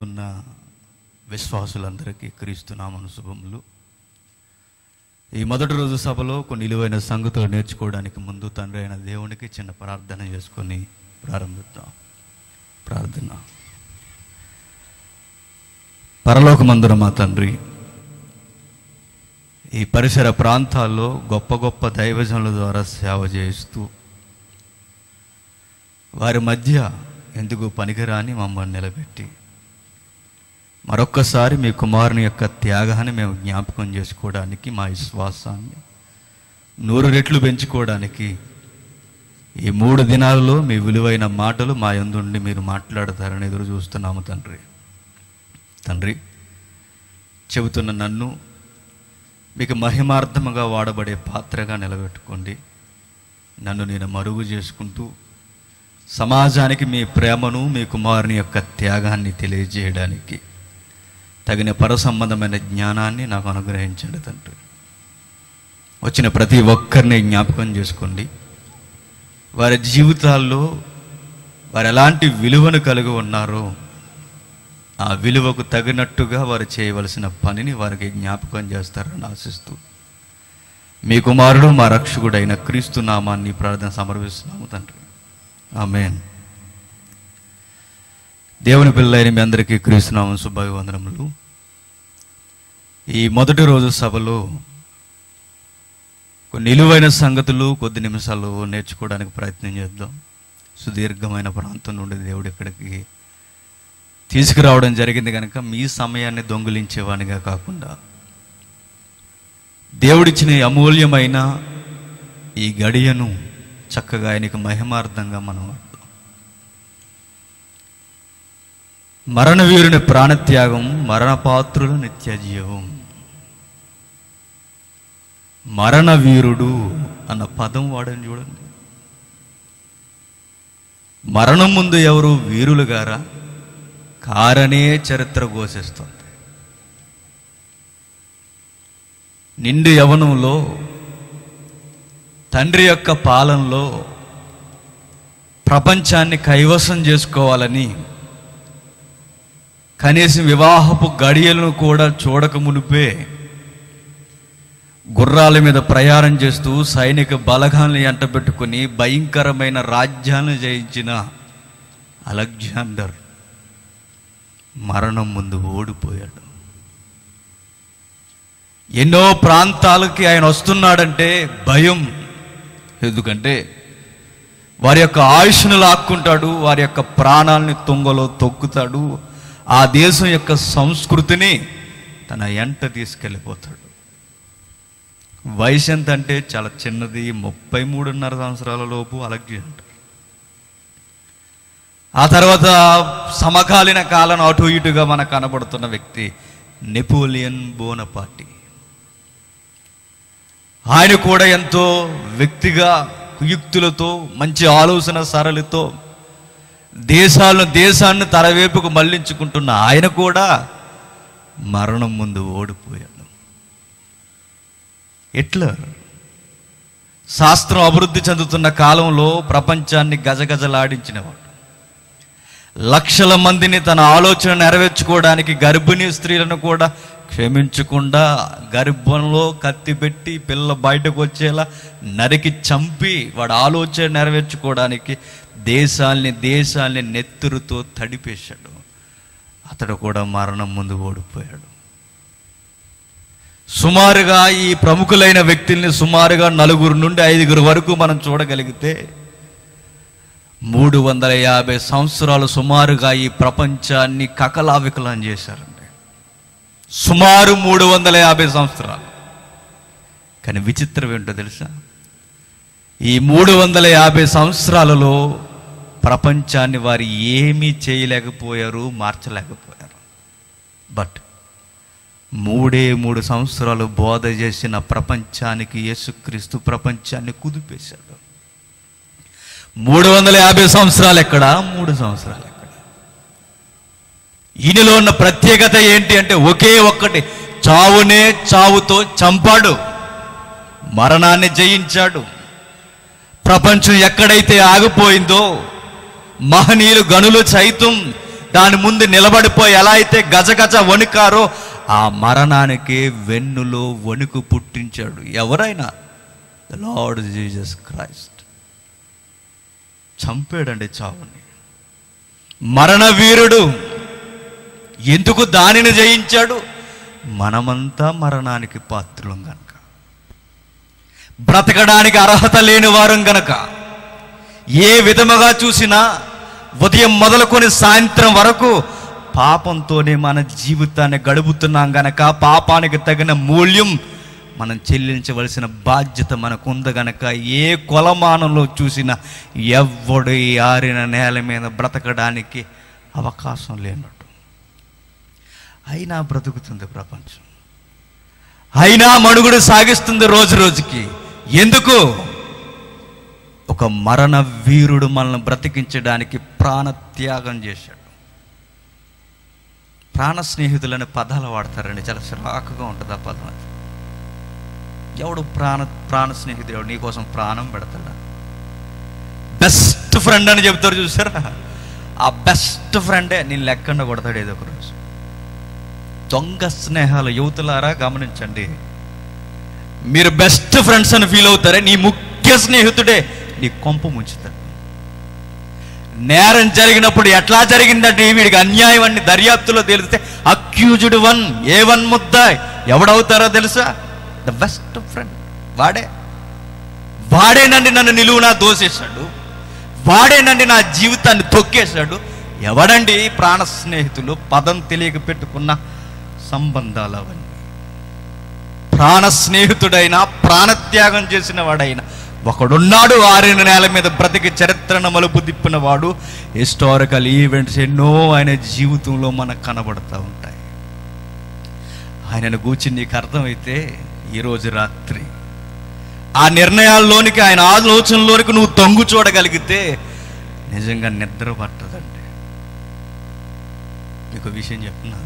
ఉన్న విశ్వాసులందరికీ క్రీస్తునామను శుభములు ఈ మొదటి రోజు సభలో కొన్ని విలువైన సంగతులు నేర్చుకోవడానికి ముందు తండ్రి అయిన దేవునికి చిన్న ప్రార్థన చేసుకొని ప్రారంభిద్దాం ప్రార్థన పరలోకమందున మా తండ్రి ఈ పరిసర ప్రాంతాల్లో గొప్ప గొప్ప దైవజనుల ద్వారా సేవ చేస్తూ వారి మధ్య ఎందుకు పనికిరాని మమ్మల్ని నిలబెట్టి మరొక్కసారి మీ కుమారుని యొక్క త్యాగాన్ని మేము జ్ఞాపకం చేసుకోవడానికి మా విశ్వాసాన్ని నూరు రెట్లు పెంచుకోవడానికి ఈ మూడు దినాలలో మీ విలువైన మాటలు మా యందుండి మీరు మాట్లాడతారని ఎదురు చూస్తున్నాము తండ్రి తండ్రి చెబుతున్న నన్ను మీకు మహిమార్థముగా వాడబడే పాత్రగా నిలబెట్టుకోండి నన్ను నేను మరుగు చేసుకుంటూ సమాజానికి మీ ప్రేమను మీ కుమారుని యొక్క త్యాగాన్ని తెలియజేయడానికి తగిన పరసంబంధమైన జ్ఞానాన్ని నాకు అనుగ్రహించండి తండ్రి వచ్చిన ప్రతి ఒక్కరిని జ్ఞాపకం చేసుకోండి వారి జీవితాల్లో వారు ఎలాంటి విలువను కలిగి ఉన్నారో ఆ విలువకు తగినట్టుగా వారు చేయవలసిన పనిని వారికి జ్ఞాపకం చేస్తారని ఆశిస్తూ మీ కుమారుడు మా రక్షకుడైన క్రీస్తు నామాన్ని ప్రార్థన సమర్పిస్తున్నాము తండ్రి ఆమెన్ దేవుని పిల్లలైన మీ అందరికీ క్రీస్తునామం శుభాభివందనములు ఈ మొదటి రోజు సభలో కొన్ని నిలువైన సంగతులు కొద్ది నిమిషాలు నేర్చుకోవడానికి ప్రయత్నం చేద్దాం సుదీర్ఘమైన ప్రాంతం నుండి దేవుడు ఇక్కడికి తీసుకురావడం జరిగింది కనుక మీ సమయాన్ని దొంగిలించేవానిగా కాకుండా దేవుడిచ్చిన ఈ అమూల్యమైన ఈ గడియను చక్కగా ఆయనకు మహిమార్థంగా మనం వాడదాం మరణవీరుని ప్రాణత్యాగం మరణపాత్రుల నిత్యజీవం మరణవీరుడు అన్న పదం వాడని చూడండి మరణం ముందు ఎవరు వీరులు గారా కారనే చరిత్ర ఘోషిస్తుంది నిండు యవనంలో తండ్రి యొక్క పాలనలో ప్రపంచాన్ని కైవసం చేసుకోవాలని కనీసం వివాహపు గడియలను కూడా చూడక మునిపే గుర్రాల మీద ప్రయాణం చేస్తూ సైనిక బలగాల్ని ఎంటబెట్టుకుని భయంకరమైన రాజ్యాన్ని జయించిన అలెగ్జాండర్ మరణం ముందు ఓడిపోయాడు ఎన్నో ప్రాంతాలకి ఆయన వస్తున్నాడంటే భయం ఎందుకంటే వారి యొక్క ఆయుష్ను లాక్కుంటాడు వారి యొక్క ప్రాణాలని తుంగలో తొక్కుతాడు ఆ దేశం యొక్క సంస్కృతిని తన ఎంట తీసుకెళ్ళిపోతాడు వయసు ఎంత అంటే చాలా చిన్నది ముప్పై మూడున్నర సంవత్సరాల లోపు అలెగ్జాండర్ ఆ తర్వాత సమకాలీన కాలం అటు ఇటుగా మనకు కనబడుతున్న వ్యక్తి నెపోలియన్ బోనపాటి ఆయన కూడా ఎంతో వ్యక్తిగా కుయుక్తులతో మంచి ఆలోచన సరళితో దేశాలను దేశాన్ని తరవేపుకు మళ్లించుకుంటున్న ఆయన కూడా మరణం ముందు ఓడిపోయాడు హిట్లర్ శాస్త్రం అభివృద్ధి చెందుతున్న కాలంలో ప్రపంచాన్ని గజగజలాడించినవాడు లక్షల మందిని తన ఆలోచన నెరవేర్చుకోవడానికి గర్భిణీ స్త్రీలను కూడా క్షమించకుండా గర్భంలో కత్తి పెట్టి పిల్ల బయటకు వచ్చేలా నరికి చంపి వాడు ఆలోచన నెరవేర్చుకోవడానికి దేశాల్ని దేశాల్ని నెత్తురుతో తడిపేశాడు అతడు కూడా మరణం ముందు ఓడిపోయాడు సుమారుగా ఈ ప్రముఖులైన వ్యక్తుల్ని సుమారుగా నలుగురు నుండి ఐదుగురు వరకు మనం చూడగలిగితే మూడు వందల యాభై సంవత్సరాలు సుమారుగా ఈ ప్రపంచాన్ని కకలావికలం చేశారండి సుమారు మూడు వందల యాభై సంవత్సరాలు కానీ విచిత్రం ఏంటో తెలుసా ఈ మూడు వందల యాభై సంవత్సరాలలో ప్రపంచాన్ని వారు ఏమీ చేయలేకపోయారు మార్చలేకపోయారు బట్ మూడే మూడు సంవత్సరాలు బోధ చేసిన ప్రపంచానికి యేసుక్రీస్తు ప్రపంచాన్ని కుదిపేశాడు మూడు వందల యాభై సంవత్సరాలు ఎక్కడ మూడు సంవత్సరాలు ఎక్కడ ఈయనలో ఉన్న ప్రత్యేకత ఏంటి అంటే ఒకే ఒక్కటి చావునే చావుతో చంపాడు మరణాన్ని జయించాడు ప్రపంచం ఎక్కడైతే ఆగిపోయిందో మహనీయులు గనులు సైతం దాని ముందు నిలబడిపోయి ఎలా అయితే గజగజ వణుకారో ఆ మరణానికి వెన్నులో వణుకు పుట్టించాడు ఎవరైనా ద లార్డ్ జీసస్ క్రైస్ట్ చంపాడండి చావుని మరణ వీరుడు ఎందుకు దానిని జయించాడు మనమంతా మరణానికి పాత్రులం గనక బ్రతకడానికి అర్హత లేని వారం గనక ఏ విధముగా చూసినా ఉదయం మొదలుకొని సాయంత్రం వరకు పాపంతోనే మన జీవితాన్ని గడుపుతున్నాం గనక పాపానికి తగిన మూల్యం మనం చెల్లించవలసిన బాధ్యత మనకు ఉంది గనక ఏ కొలమానంలో చూసినా ఎవ్వడు ఈ ఆరిన నేల మీద బ్రతకడానికి అవకాశం లేనట్టు అయినా బ్రతుకుతుంది ప్రపంచం అయినా మనుగుడు సాగిస్తుంది రోజు రోజుకి ఎందుకు ఒక మరణ వీరుడు మనల్ని బ్రతికించడానికి ప్రాణత్యాగం చేశాడు ప్రాణ స్నేహితులనే పదాలు వాడతారండి చాలా చిరాకుగా ఉంటుంది ఆ పదం అది ఎవడు ప్రాణ ప్రాణ స్నేహితుడు ఎవడు నీకోసం ప్రాణం పెడతాడా బెస్ట్ ఫ్రెండ్ అని చెప్తారు చూసారా ఆ బెస్ట్ ఫ్రెండే నేను లెక్కన కొడతాడు ఏదో ఒక రోజు దొంగ స్నేహాలు యువతులారా గమనించండి మీరు బెస్ట్ ఫ్రెండ్స్ అని ఫీల్ అవుతారే నీ ముఖ్య స్నేహితుడే నీ కొంప ముంచుతాడు నేరం జరిగినప్పుడు ఎట్లా జరిగిందంటే వీడికి అన్యాయం అని దర్యాప్తులో తెలిస్తే అక్యూజ్డ్ వన్ ఏ వన్ ముద్ద ఎవడవుతారో తెలుసా ద బెస్ట్ ఫ్రెండ్ వాడే వాడేనండి నన్ను నిలువునా దోసేశాడు వాడేనండి నా జీవితాన్ని తొక్కేశాడు ఎవడండి ప్రాణ స్నేహితులు పదం తెలియక పెట్టుకున్న సంబంధాలు అవన్నీ ప్రాణ స్నేహితుడైనా ప్రాణత్యాగం చేసిన వాడైనా ఒకడున్నాడు ఆరిన నేల మీద బ్రతికి చరిత్రను మలుపు తిప్పిన వాడు హిస్టారికల్ ఈవెంట్స్ ఎన్నో ఆయన జీవితంలో మనకు కనబడుతూ ఉంటాయి ఆయనను గూర్చి నీకు అర్థమైతే ఈరోజు రాత్రి ఆ నిర్ణయాల్లోనికి ఆయన ఆలోచనలోనికి నువ్వు తొంగు చూడగలిగితే నిజంగా నిద్ర పట్టదండి మీకు విషయం చెప్తున్నా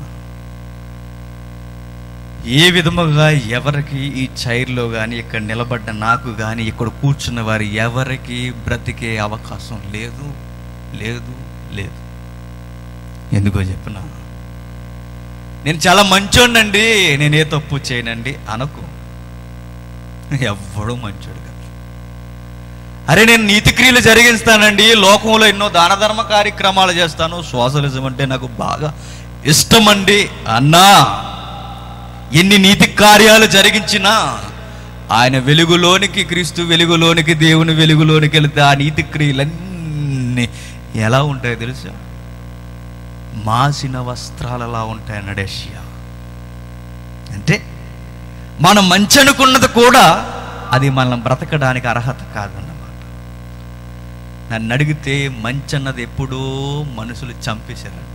ఏ విధముగా ఎవరికి ఈ చైర్లో కానీ ఇక్కడ నిలబడ్డ నాకు కానీ ఇక్కడ కూర్చున్న వారి ఎవరికి బ్రతికే అవకాశం లేదు లేదు లేదు ఎందుకో చెప్పిన నేను చాలా మంచోడినండి నేను ఏ తప్పు చేయనండి అనకు ఎవ్వడూ మంచోడు కాదు అరే నేను నీతి క్రియలు జరిగిస్తానండి లోకంలో ఎన్నో దాన ధర్మ కార్యక్రమాలు చేస్తాను సోషలిజం అంటే నాకు బాగా ఇష్టమండి అన్నా ఎన్ని నీతి కార్యాలు జరిగించినా ఆయన వెలుగులోనికి క్రీస్తు వెలుగులోనికి దేవుని వెలుగులోనికి వెళితే ఆ నీతి క్రియలన్నీ ఎలా ఉంటాయో తెలుసా మాసిన వస్త్రాలలా ఉంటాయి నడేషియా అంటే మనం మంచి అనుకున్నది కూడా అది మనం బ్రతకడానికి అర్హత కాదన్నమాట నన్ను అడిగితే మంచి అన్నది ఎప్పుడో మనుషులు చంపేశారంట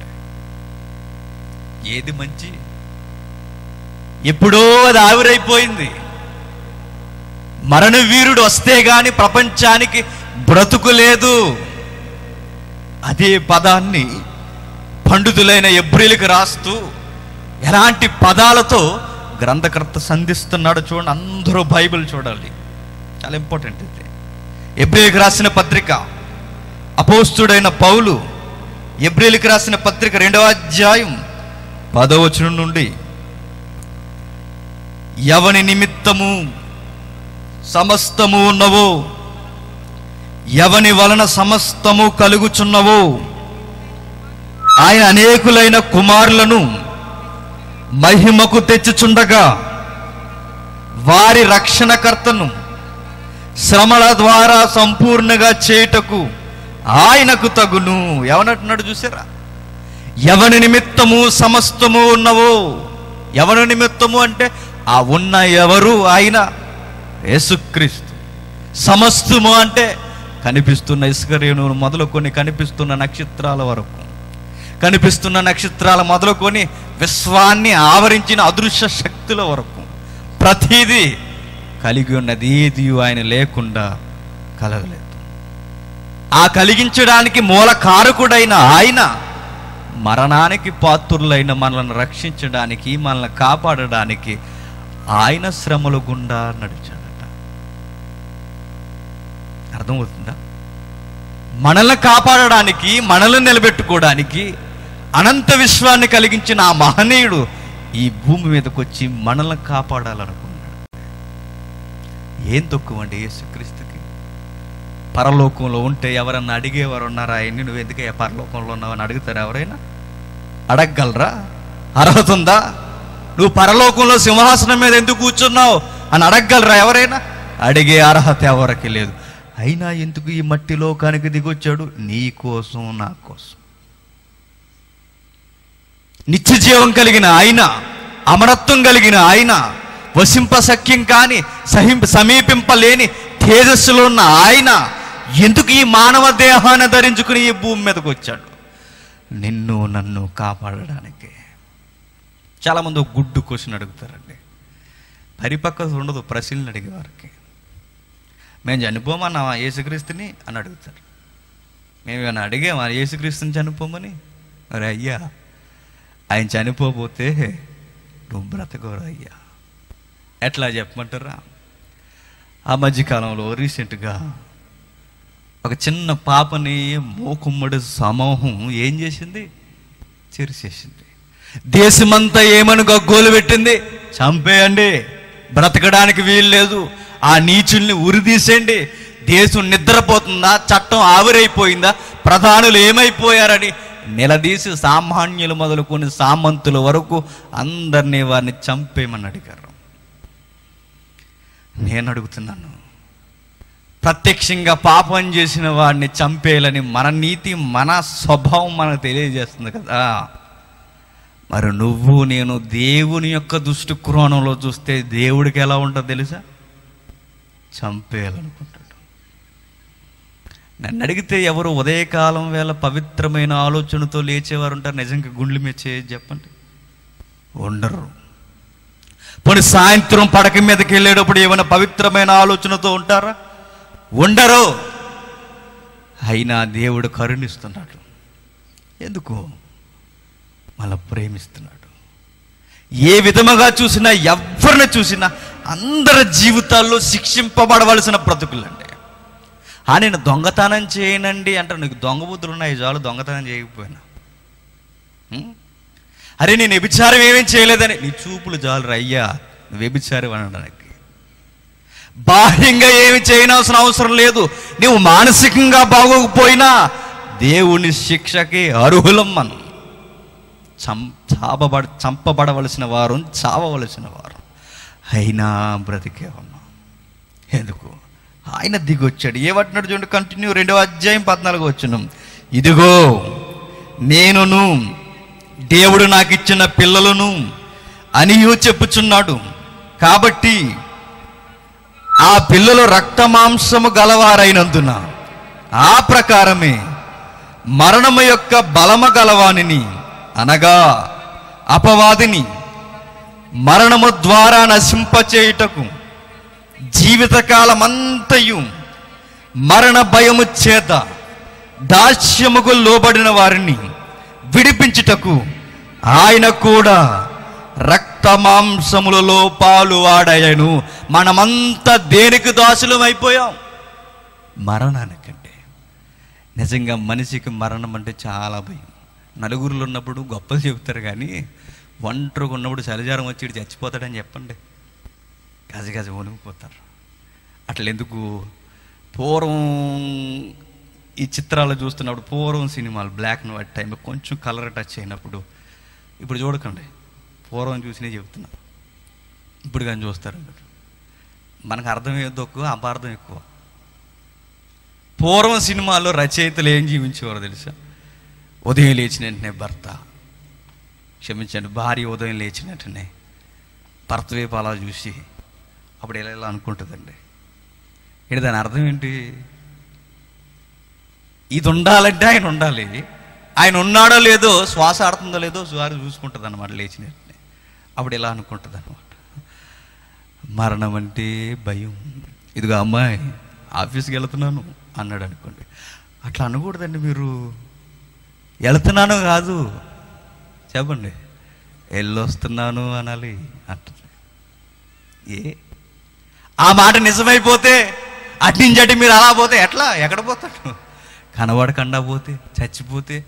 ఏది మంచి ఎప్పుడో అది ఆవిరైపోయింది మరణ వీరుడు వస్తే గాని ప్రపంచానికి బ్రతుకు లేదు అదే పదాన్ని పండితులైన ఎబ్రిలకు రాస్తూ ఎలాంటి పదాలతో గ్రంథకర్త సంధిస్తున్నాడు చూడండి అందరూ బైబిల్ చూడాలి చాలా ఇంపార్టెంట్ ఇది ఎబ్రిలకు రాసిన పత్రిక అపోస్తుడైన పౌలు ఎబ్రిలకు రాసిన పత్రిక రెండవ అధ్యాయం పదవచనం నుండి ఎవని నిమిత్తము సమస్తము ఉన్నవో ఎవని వలన సమస్తము కలుగుచున్నవో ఆయన అనేకులైన కుమారులను మహిమకు తెచ్చుచుండగా వారి రక్షణకర్తను శ్రమల ద్వారా సంపూర్ణగా చేయుటకు ఆయనకు తగును ఎవనంటున్నాడు చూసారా ఎవని నిమిత్తము సమస్తము ఉన్నవో ఎవరి నిమిత్తము అంటే ఆ ఉన్న ఎవరు ఆయన యేసుక్రీస్తు సమస్తము అంటే కనిపిస్తున్న ఇసుకరేణువులు మొదలుకొని కనిపిస్తున్న నక్షత్రాల వరకు కనిపిస్తున్న నక్షత్రాల మొదలుకొని విశ్వాన్ని ఆవరించిన అదృశ్య శక్తుల వరకు ప్రతిదీ కలిగి ఉన్నది ఏది ఆయన లేకుండా కలగలేదు ఆ కలిగించడానికి మూల కారకుడైన ఆయన మరణానికి పాత్రులైన మనల్ని రక్షించడానికి మనల్ని కాపాడడానికి ఆయన శ్రమల గుండా నడిచాడట అర్థమవుతుందా మనల్ని కాపాడడానికి మనల్ని నిలబెట్టుకోవడానికి అనంత విశ్వాన్ని కలిగించిన ఆ మహనీయుడు ఈ భూమి మీదకి వచ్చి మనల్ని కాపాడాలనుకున్నాడు ఏం తక్కువ అండి యేసుక్రీస్తుకి పరలోకంలో ఉంటే ఎవరన్నా అడిగేవారు ఉన్నారా ఆయన్ని నువ్వు ఎందుకయ్యా పరలోకంలో ఉన్నావు అని అడుగుతారా ఎవరైనా అడగగలరా అర్హత ఉందా నువ్వు పరలోకంలో సింహాసనం మీద ఎందుకు కూర్చున్నావు అని అడగగలరా ఎవరైనా అడిగే అర్హత ఎవరికి లేదు అయినా ఎందుకు ఈ మట్టి లోకానికి దిగొచ్చాడు నీ కోసం నా కోసం నిత్య జీవం కలిగిన ఆయన అమరత్వం కలిగిన ఆయన వసింప సఖ్యం కాని సహింప సమీపింపలేని తేజస్సులో ఉన్న ఆయన ఎందుకు ఈ మానవ దేహాన్ని ధరించుకుని ఈ భూమి మీదకి వచ్చాడు నిన్ను నన్ను కాపాడడానికి చాలామంది ఒక గుడ్డు క్వశ్చన్ అడుగుతారండి పరిపక్వత ఉండదు ప్రశ్నలు అడిగేవారికి మేము చనిపోమన్నా యేసుక్రీస్తుని అని అడుగుతారు మేము ఏమైనా అడిగామా యేసుక్రీస్తుని చనిపోమని మరి అయ్యా ఆయన చనిపోతే నువ్వు బ్రతకరు అయ్యా ఎట్లా చెప్పమంటారా ఆ మధ్యకాలంలో రీసెంట్గా ఒక చిన్న పాపని మోకుమ్మడి సమూహం ఏం చేసింది చెరిచేసింది దేశమంతా ఏమని గగ్గోలు పెట్టింది చంపేయండి బ్రతకడానికి వీలు లేదు ఆ నీచుల్ని ఉరిదీసేయండి దేశం నిద్రపోతుందా చట్టం ఆవిరైపోయిందా ప్రధానులు ఏమైపోయారని నిలదీసి సామాన్యులు మొదలుకొని సామంతుల వరకు అందరినీ వారిని చంపేయమని అడిగారు నేను అడుగుతున్నాను ప్రత్యక్షంగా పాపం చేసిన వాడిని చంపేయాలని మన నీతి మన స్వభావం మనకు తెలియజేస్తుంది కదా మరి నువ్వు నేను దేవుని యొక్క దుష్టి కోణంలో చూస్తే దేవుడికి ఎలా ఉంటుందో తెలుసా చంపేయాలనుకుంటాడు నన్ను అడిగితే ఎవరు ఉదయకాలం వేళ పవిత్రమైన ఆలోచనతో లేచేవారు ఉంటారు నిజంగా గుండెల మీద చేయదు చెప్పండి ఉండరు పోనీ సాయంత్రం పడక మీదకి వెళ్ళేటప్పుడు ఏమైనా పవిత్రమైన ఆలోచనతో ఉంటారా ఉండరు అయినా దేవుడు కరుణిస్తున్నాడు ఎందుకు మళ్ళా ప్రేమిస్తున్నాడు ఏ విధముగా చూసినా ఎవరిని చూసినా అందరి జీవితాల్లో శిక్షింపబడవలసిన బ్రతుకులండి ఆ నేను దొంగతనం చేయనండి అంటే నీకు దొంగ బుద్ధులు ఉన్నాయి చాలు దొంగతనం చేయకపోయినా ఉం? అరే నేను వ్యభిచారం ఏమేం చేయలేదని నీ చూపులు చాలు రయ్యా నువ్వు వ్యభిచారం అనడానికి బాహ్యంగా ఏమి చేయనవసరం అవసరం లేదు నువ్వు మానసికంగా బాగోకపోయినా దేవుని శిక్షకి అర్హులం మనం చం చాపబడ చంపబడవలసిన వారు చావవలసిన వారు అయినా బ్రతికే ఉన్నాం ఎందుకు ఆయన దిగొచ్చాడు ఏమంటున్నాడు చూడండి కంటిన్యూ రెండవ అధ్యాయం పద్నాలుగు వచ్చిన ఇదిగో నేనును దేవుడు నాకు ఇచ్చిన పిల్లలను అనియు చెప్పుచున్నాడు కాబట్టి ఆ పిల్లలు రక్తమాంసము గలవారైనందున ఆ ప్రకారమే మరణము యొక్క బలము గలవానిని అనగా అపవాదిని మరణము ద్వారా నశింపచేయుటకు జీవితకాలమంతయు మరణ భయము చేత దాస్యముకు లోబడిన వారిని విడిపించుటకు ఆయన కూడా రక్త మాంసములలో పాలు వాడయను మనమంతా దేనికి దాసులం అయిపోయాం మరణానికంటే నిజంగా మనిషికి మరణం అంటే చాలా భయం నలుగురిలో ఉన్నప్పుడు గొప్పలు చెబుతారు కానీ ఒంటరిగా ఉన్నప్పుడు చలిజారం వచ్చి ఈడు చచ్చిపోతాడని చెప్పండి గజ గజ వణికిపోతారు అట్లా ఎందుకు పూర్వం ఈ చిత్రాలు చూస్తున్నప్పుడు పూర్వం సినిమాలు బ్లాక్ అండ్ వైట్ టైంలో కొంచెం కలర్ టచ్ అయినప్పుడు ఇప్పుడు చూడకండి పూర్వం చూసినే చెప్తున్నా ఇప్పుడు కానీ చూస్తారు మీరు మనకు అర్థం ఏదో ఎక్కువ అపార్థం ఎక్కువ పూర్వం సినిమాల్లో రచయితలు ఏం జీవించేవారు తెలుసా ఉదయం లేచిన వెంటనే భర్త క్షమించండి భార్య ఉదయం లేచిన వెంటనే భర్త వైపు అలా చూసి అప్పుడు ఇలా ఇలా అనుకుంటుందండి ఇక్కడ దాని అర్థం ఏంటి ఇది ఉండాలంటే ఆయన ఉండాలి ఆయన ఉన్నాడో లేదో శ్వాస ఆడుతుందో లేదో వారు చూసుకుంటుంది అనమాట లేచిన వెంటనే అప్పుడు ఇలా అనుకుంటుంది అనమాట మరణం అంటే భయం ఇదిగో అమ్మాయి ఆఫీస్కి వెళ్తున్నాను అన్నాడు అనుకోండి అట్లా అనకూడదండి మీరు వెళ్తున్నాను కాదు చెప్పండి వెళ్ళొస్తున్నాను అనాలి అంటుంది ఏ ఆ మాట నిజమైపోతే అటు నుంచి అటు మీరు అలా పోతే ఎట్లా ఎక్కడ పోతాడు కనబడకుండా పోతే చచ్చిపోతే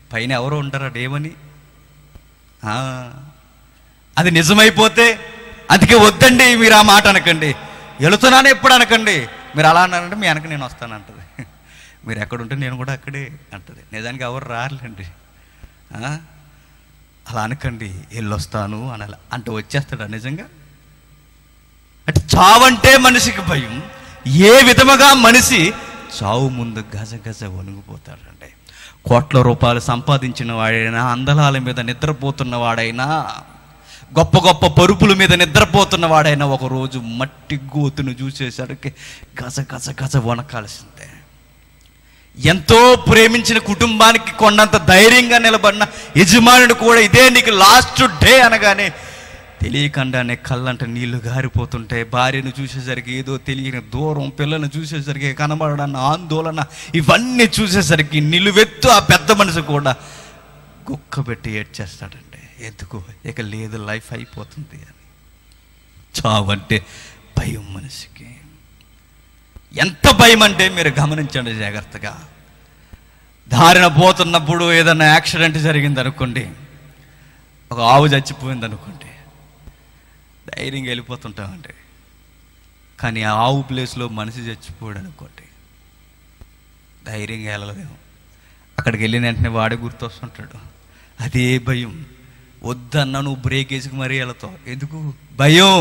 పైన ఎవరో ఉంటారట ఏమని ఆ, అది నిజమైపోతే అందుకే వద్దండి మీరు ఆ మాట అనకండి వెళుతున్నాను ఎప్పుడు అనకండి మీరు అలా అన్నారంటే మీ వెనక నేను వస్తానంటది మీరు ఎక్కడుంటే నేను కూడా అక్కడే అంటది నిజానికి ఎవరు రారులేండి ఆ? అలా అనకండి వెళ్ళొస్తాను అనాలి అంటే వచ్చేస్తాడా నిజంగా అంటే చావంటే మనిషికి భయం ఏ విధముగా మనిషి చావు ముందు గజ గజ వణిగిపోతాడండి కోట్ల రూపాయలు సంపాదించిన వాడైనా అందలాల మీద నిద్రపోతున్న వాడైనా గొప్ప గొప్ప పరుపుల మీద నిద్రపోతున్న వాడైనా ఒకరోజు మట్టి గోతును చూసేసరికి గజ గజ గజ వణకాల్సిందే ఎంతో ప్రేమించిన కుటుంబానికి కొండంత ధైర్యంగా నిలబడిన యజమానుడు కూడా ఇదే నీకు లాస్ట్ డే అనగానే తెలియకుండానే కళ్ళంట నీళ్లు గారిపోతుంటాయి భార్యను చూసేసరికి ఏదో తెలియని దూరం పిల్లలను చూసేసరికి కనబడడాన్ని ఆందోళన ఇవన్నీ చూసేసరికి నిలువెత్తు ఆ పెద్ద మనిషి కూడా కుక్క పెట్టి ఏడ్చేస్తాడండి ఎందుకు ఇక లేదు లైఫ్ అయిపోతుంది అని చావంటే భయం మనిషికి ఎంత భయం అంటే మీరు గమనించండి జాగ్రత్తగా దారిన పోతున్నప్పుడు ఏదైనా యాక్సిడెంట్ జరిగింది అనుకోండి ఒక ఆవు చచ్చిపోయింది అనుకోండి ధైర్యంగా వెళ్ళిపోతుంటామండి కానీ ఆ ఆవు ప్లేస్లో మనిషి చచ్చిపోయాడు అనుకోండి ధైర్యంగా వెళ్ళలేము అక్కడికి వెళ్ళిన వెంటనే వాడే గుర్తొస్తుంటాడు అదే భయం వద్దన్నా నువ్వు బ్రేక్ వేసుకు మరీ వెళతావు ఎందుకు భయం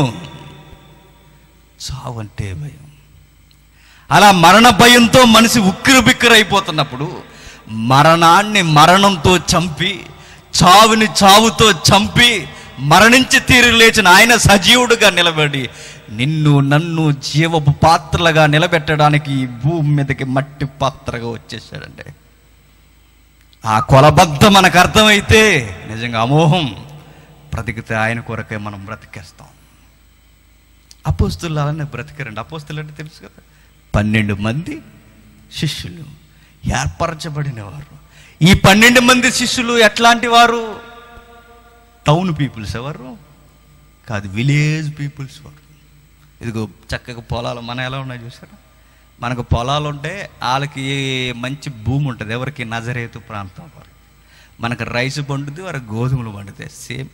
చావు అంటే భయం అలా మరణ భయంతో మనిషి ఉక్కిరి బిక్కిరి అయిపోతున్నప్పుడు మరణాన్ని మరణంతో చంపి చావుని చావుతో చంపి మరణించి తీరు లేచిన ఆయన సజీవుడుగా నిలబడి నిన్ను నన్ను జీవపు పాత్రలుగా నిలబెట్టడానికి ఈ భూమి మీదకి మట్టి పాత్రగా వచ్చేసాడండి ఆ కొలబద్ధ మనకు అర్థమైతే నిజంగా అమోహం బ్రతికితే ఆయన కొరకే మనం బ్రతికేస్తాం అపోస్తులు అలానే బ్రతికారండి అపోస్తులు అంటే తెలుసు కదా పన్నెండు మంది శిష్యులు ఏర్పరచబడినవారు ఈ పన్నెండు మంది శిష్యులు ఎట్లాంటి వారు టౌన్ పీపుల్స్ ఎవరు కాదు విలేజ్ పీపుల్స్ వారు ఇదిగో చక్కగా పొలాలు మన ఎలా ఉన్నాయి చూసారా మనకు పొలాలు ఉంటే వాళ్ళకి మంచి భూమి ఉంటుంది ఎవరికి నజరేతు ప్రాంతం వారు మనకు రైస్ పండుద్ది వారికి గోధుమలు పండుతాయి సేమ్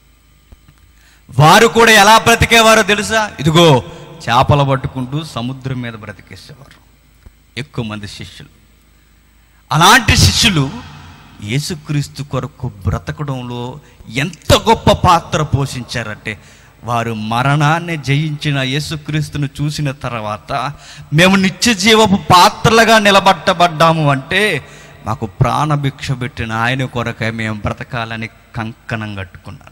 వారు కూడా ఎలా బ్రతికేవారో తెలుసా ఇదిగో చేపలు పట్టుకుంటూ సముద్రం మీద బ్రతికేసేవారు ఎక్కువ మంది శిష్యులు అలాంటి శిష్యులు యేసుక్రీస్తు కొరకు బ్రతకడంలో ఎంత గొప్ప పాత్ర పోషించారంటే వారు మరణాన్ని జయించిన యేసుక్రీస్తును చూసిన తర్వాత మేము నిత్య జీవపు పాత్రలుగా నిలబట్టబడ్డాము అంటే మాకు ప్రాణభిక్ష పెట్టిన ఆయన కొరకై మేము బ్రతకాలని కంకణం కట్టుకున్నారు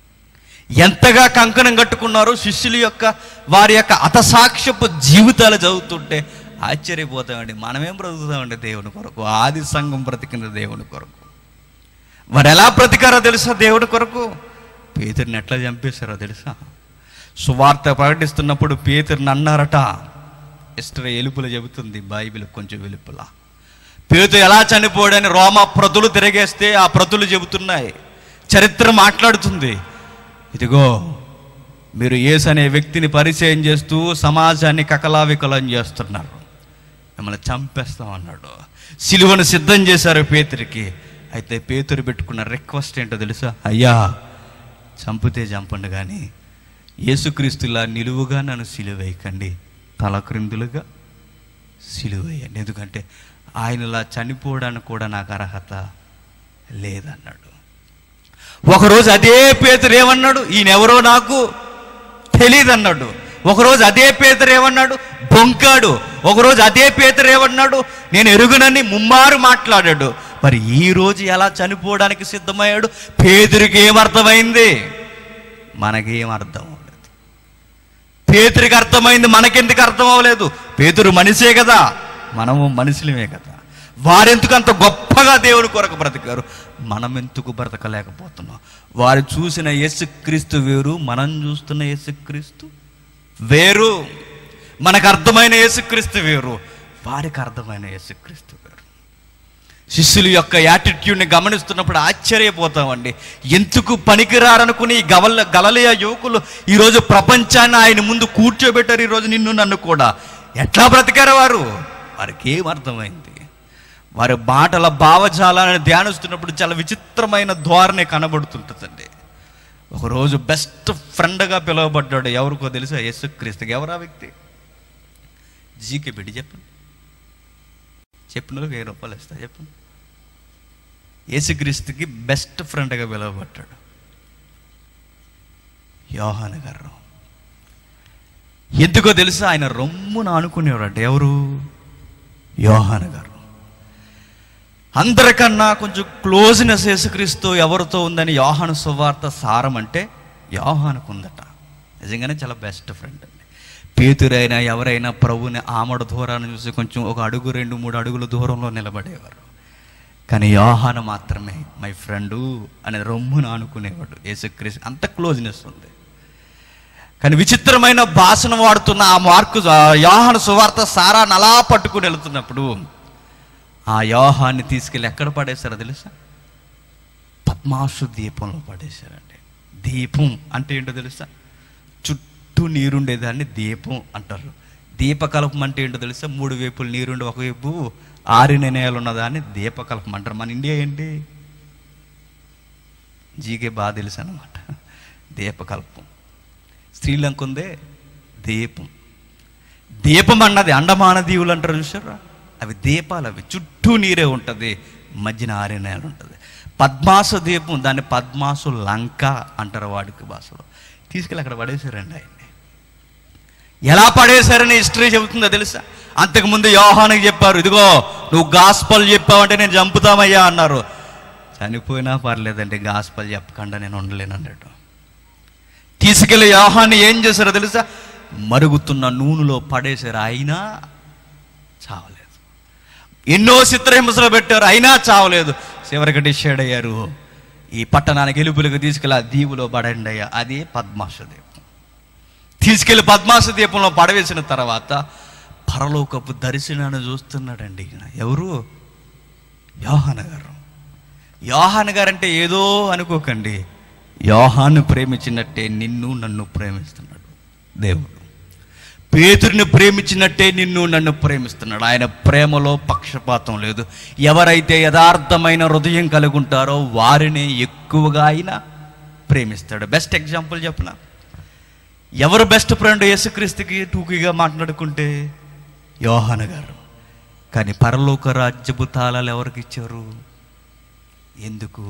ఎంతగా కంకణం కట్టుకున్నారో శిష్యుల యొక్క వారి యొక్క అతసాక్ష్యపు జీవితాలు చదువుతుంటే ఆశ్చర్యపోతామండి మనమేం బ్రతుకుతామండి దేవుని కొరకు ఆది సంఘం బ్రతికిన దేవుని కొరకు వారు ఎలా బ్రతికారో తెలుసా దేవుడి కొరకు పేతురిని ఎట్లా చంపేశారో తెలుసా సువార్త ప్రకటిస్తున్నప్పుడు పేతురిని అన్నారట ఇస్టర్ ఎలుపుల చెబుతుంది బైబిల్ కొంచెం వెలుపుల పేతు ఎలా చనిపోయాడని రోమా ప్రతులు తిరిగేస్తే ఆ ప్రతులు చెబుతున్నాయి చరిత్ర మాట్లాడుతుంది ఇదిగో మీరు యేసు అనే వ్యక్తిని పరిచయం చేస్తూ సమాజాన్ని కకలావికలం చేస్తున్నారు మిమ్మల్ని చంపేస్తాం అన్నాడు సిలువను సిద్ధం చేశారు పేతురికి అయితే పేతురు పెట్టుకున్న రిక్వెస్ట్ ఏంటో తెలుసా అయ్యా చంపితే చంపండి కానీ యేసుక్రీస్తులా నిలువుగా నన్ను సిలువేయకండి తల క్రిందులుగా సిలువేయండి ఎందుకంటే ఆయనలా చనిపోవడానికి కూడా నాకు అర్హత లేదన్నాడు ఒకరోజు అదే పేతురు ఏమన్నాడు ఈయనెవరో నాకు తెలియదు అన్నాడు ఒకరోజు అదే పేతురు ఏమన్నాడు బొంకాడు ఒకరోజు అదే పేతురు ఏమన్నాడు నేను ఎరుగునని ముమ్మారు మాట్లాడాడు మరి ఈ రోజు ఎలా చనిపోవడానికి సిద్ధమయ్యాడు పేదరికి ఏమర్థమైంది మనకేం అర్థం అవ్వలేదు పేతురికి అర్థమైంది మనకెందుకు అర్థం అవ్వలేదు పేతురు మనిషే కదా మనము మనుషులమే కదా వారెందుకు అంత గొప్పగా దేవుని కొరకు బ్రతికారు మనం ఎందుకు బ్రతకలేకపోతున్నాం వారు చూసిన యేసుక్రీస్తు వేరు మనం చూస్తున్న యేసుక్రీస్తు వేరు మనకు అర్థమైన యేసుక్రీస్తు వేరు వారికి అర్థమైన యేసుక్రీస్తు వేరు శిష్యుల యొక్క యాటిట్యూడ్ని గమనిస్తున్నప్పుడు ఆశ్చర్యపోతామండి ఎందుకు పనికిరారనుకుని ఈ గవల గలలియ యువకులు ఈరోజు ప్రపంచాన్ని ఆయన ముందు కూర్చోబెట్టారు ఈరోజు నిన్ను నన్ను కూడా ఎట్లా బ్రతికారు వారు వారికి ఏం అర్థమైంది వారి మాటల భావజాలాన్ని ధ్యానిస్తున్నప్పుడు చాలా విచిత్రమైన ధోరణి కనబడుతుంటుందండి ఒకరోజు బెస్ట్ ఫ్రెండ్గా పిలువబడ్డాడు ఎవరికో తెలుసా యేసుక్రీస్తుకి ఎవరా వ్యక్తి జీకే బిడ్డి చెప్పండి చెప్పిన వెయ్యి రూపాయలు ఇస్తా చెప్పండి యేసుక్రీస్తుకి బెస్ట్ ఫ్రెండ్గా పిలువబడ్డాడు యోహాన్ గారు ఎందుకో తెలుసా ఆయన రొమ్మున అనుకునేవాడు ఎవరు యోహాన్ గారు అందరికన్నా కొంచెం క్లోజ్నెస్ యేసుక్రీస్తు ఎవరితో ఉందని యోహాను సువార్త సారం అంటే యోహానుకు ఉందట నిజంగానే చాలా బెస్ట్ ఫ్రెండ్ అండి పేతురైనా ఎవరైనా ప్రభుని ఆమడ దూరాన్ని చూసి కొంచెం ఒక అడుగు రెండు మూడు అడుగుల దూరంలో నిలబడేవారు కానీ యోహాను మాత్రమే మై ఫ్రెండు అనే రొమ్మున అనుకునేవాడు యేసుక్రీస్తు అంత క్లోజ్నెస్ ఉంది కానీ విచిత్రమైన భాషను వాడుతున్న ఆ మార్కు ఆ యోహాను సువార్త సారాన్ని అలా పట్టుకుని వెళుతున్నప్పుడు ఆ యోహాన్ని తీసుకెళ్ళి ఎక్కడ పడేశారో తెలుసా పద్మాసు దీపంలో పడేశారండి దీపం అంటే ఏంటో తెలుసా చుట్టూ నీరుండేదాన్ని దీపం అంటారు దీపకల్పం అంటే ఏంటో తెలుసా మూడు వైపులు నీరుండి ఒకవైపు ఆరిన నేల ఉన్నదాన్ని దీపకల్పం అంటారు మన ఇండియా ఏంటి జీకే బాగా తెలుసు అనమాట దీపకల్పం శ్రీలంక ఉందే దీపం దీపం అన్నది అండమాన దీవులు అంటారు చూసారా అవి దీపాలు అవి చుట్టూ నీరే ఉంటుంది మధ్యన ఆరిన నేల ఉంటుంది పద్మాసు దీపం దాన్ని పద్మాసు లంక అంటారు వాడికి భాషలో తీసుకెళ్ళి అక్కడ పడేశారండి ఆయన్ని ఎలా పడేశారని హిస్టరీ చెబుతుందో తెలుసా అంతకుముందు యోహానికి చెప్పారు ఇదిగో నువ్వు గాస్పల్ చెప్పావంటే నేను చంపుతామయ్యా అన్నారు చనిపోయినా పర్లేదండి గాస్పల్ చెప్పకుండా నేను ఉండలేను అన్నట్టు తీసుకెళ్లి యోహాన్ని ఏం చేశారో తెలుసా మరుగుతున్న నూనెలో పడేశారు అయినా చావలేదు ఎన్నో చిత్రహింసలు పెట్టారు అయినా చావలేదు చివరికి డిసైడ్ అయ్యారు ఈ పట్టణానికి ఎలుపులకు తీసుకెళ్ళి ఆ దీవులో పడండి అయ్యా అది పద్మాస దీపం తీసుకెళ్లి పద్మాస దీపంలో పడవేసిన తర్వాత పరలోకపు దర్శనాన్ని చూస్తున్నాడండి ఈయన. ఎవరు యోహాన గారు యోహాన్ గారు అంటే ఏదో అనుకోకండి యోహాను ప్రేమించినట్టే నిన్ను నన్ను ప్రేమిస్తున్నాడు దేవుడు పేతుడిని ప్రేమించినట్టే నిన్ను నన్ను ప్రేమిస్తున్నాడు ఆయన ప్రేమలో పక్షపాతం లేదు ఎవరైతే యథార్థమైన హృదయం కలిగి ఉంటారో వారిని ఎక్కువగా ఆయన ప్రేమిస్తాడు బెస్ట్ ఎగ్జాంపుల్ చెప్పనా ఎవరు బెస్ట్ ఫ్రెండ్ యేసుక్రీస్తుకి టూకీగా మాట్లాడుకుంటే యోహాన గారు కానీ పరలోక రాజ్యపు తాళాలు ఎవరికి ఇచ్చారు ఎందుకు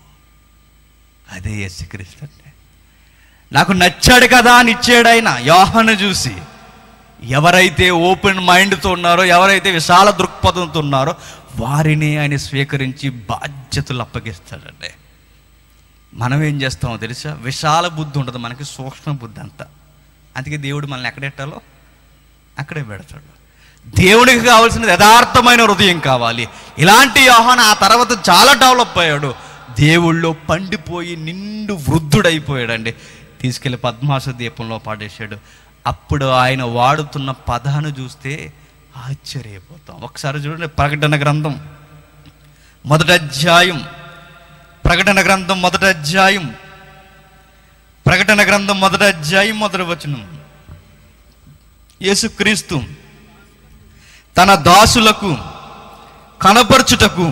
అదే యేసుక్రీస్తు అంటే నాకు నచ్చాడు కదా అని ఇచ్చాడు ఆయన యోహాను చూసి ఎవరైతే ఓపెన్ మైండ్తో ఉన్నారో ఎవరైతే విశాల దృక్పథంతో ఉన్నారో వారిని ఆయన స్వీకరించి బాధ్యతలు అప్పగిస్తాడండి మనం ఏం చేస్తామో తెలుసా విశాల బుద్ధి ఉండదు మనకి సూక్ష్మ బుద్ధి అంతా అందుకే దేవుడు మనల్ని ఎక్కడెట్టాలో అక్కడే పెడతాడు దేవుడికి కావాల్సినది యథార్థమైన హృదయం కావాలి ఇలాంటి యోహాన్ ఆ తర్వాత చాలా డెవలప్ అయ్యాడు దేవుళ్ళో పండిపోయి నిండు వృద్ధుడైపోయాడండి తీసుకెళ్లి పద్మాస దీపంలో పాడేశాడు అప్పుడు ఆయన వాడుతున్న పదాన్ని చూస్తే ఆశ్చర్యపోతాం ఒకసారి చూడండి ప్రకటన గ్రంథం మొదటి అధ్యాయం ప్రకటన గ్రంథం మొదటి అధ్యాయం ప్రకటన గ్రంథం మొదటి అధ్యాయం మొదటి వచనం యేసుక్రీస్తు తన దాసులకు కనపరచుటకు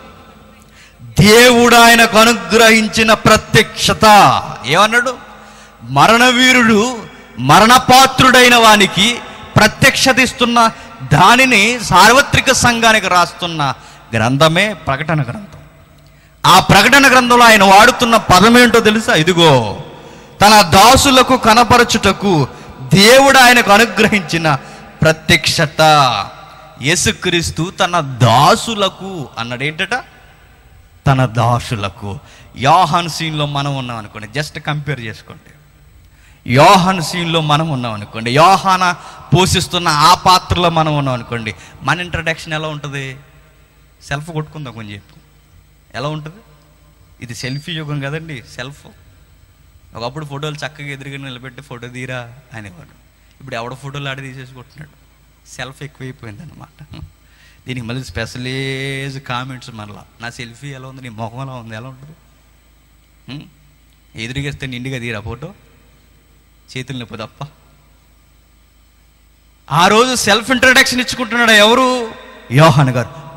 దేవుడు ఆయనకు అనుగ్రహించిన ప్రత్యక్షత ఏమన్నాడు మరణవీరుడు మరణపాత్రుడైన వానికి ప్రత్యక్షత ఇస్తున్న దానిని సార్వత్రిక సంఘానికి రాస్తున్న గ్రంథమే ప్రకటన గ్రంథం ఆ ప్రకటన గ్రంథంలో ఆయన వాడుతున్న పదం ఏంటో తెలుసా ఇదిగో తన దాసులకు కనపరచుటకు దేవుడు ఆయనకు అనుగ్రహించిన ప్రత్యక్షత యేసుక్రీస్తు తన దాసులకు అన్నాడు ఏంటట తన దాసులకు యోహాన్ సీన్లో మనం ఉన్నాం అనుకోండి జస్ట్ కంపేర్ చేసుకోండి యోహాన్ సీన్లో మనం ఉన్నాం అనుకోండి యోహాన పోషిస్తున్న ఆ పాత్రలో మనం ఉన్నాం అనుకోండి మన ఇంట్రడక్షన్ ఎలా ఉంటుంది సెల్ఫ్ కొట్టుకుందాం కొంచెం చెప్పు ఎలా ఉంటుంది ఇది సెల్ఫీ యుగం కదండి సెల్ఫ్ ఒకప్పుడు ఫోటోలు చక్కగా ఎదురుగా నిలబెట్టి ఫోటో తీరా అనేవాడు ఇప్పుడు ఎవడ ఫోటోలు ఆడి తీసేసుకుంటున్నాడు సెల్ఫ్ ఎక్కువైపోయింది అనమాట దీనికి మళ్ళీ స్పెషలైజ్ కామెంట్స్ మరలా నా సెల్ఫీ ఎలా ఉంది నీ ముఖం ఎలా ఉంది ఎలా ఉంటుంది ఉం? ఎదురుగేస్తే నిండుగా తీరా ఫోటో చేతులు నొప్పి తప్ప ఆ రోజు సెల్ఫ్ ఇంట్రడక్షన్ ఇచ్చుకుంటున్నాడు ఎవరు యోహాన్ గారు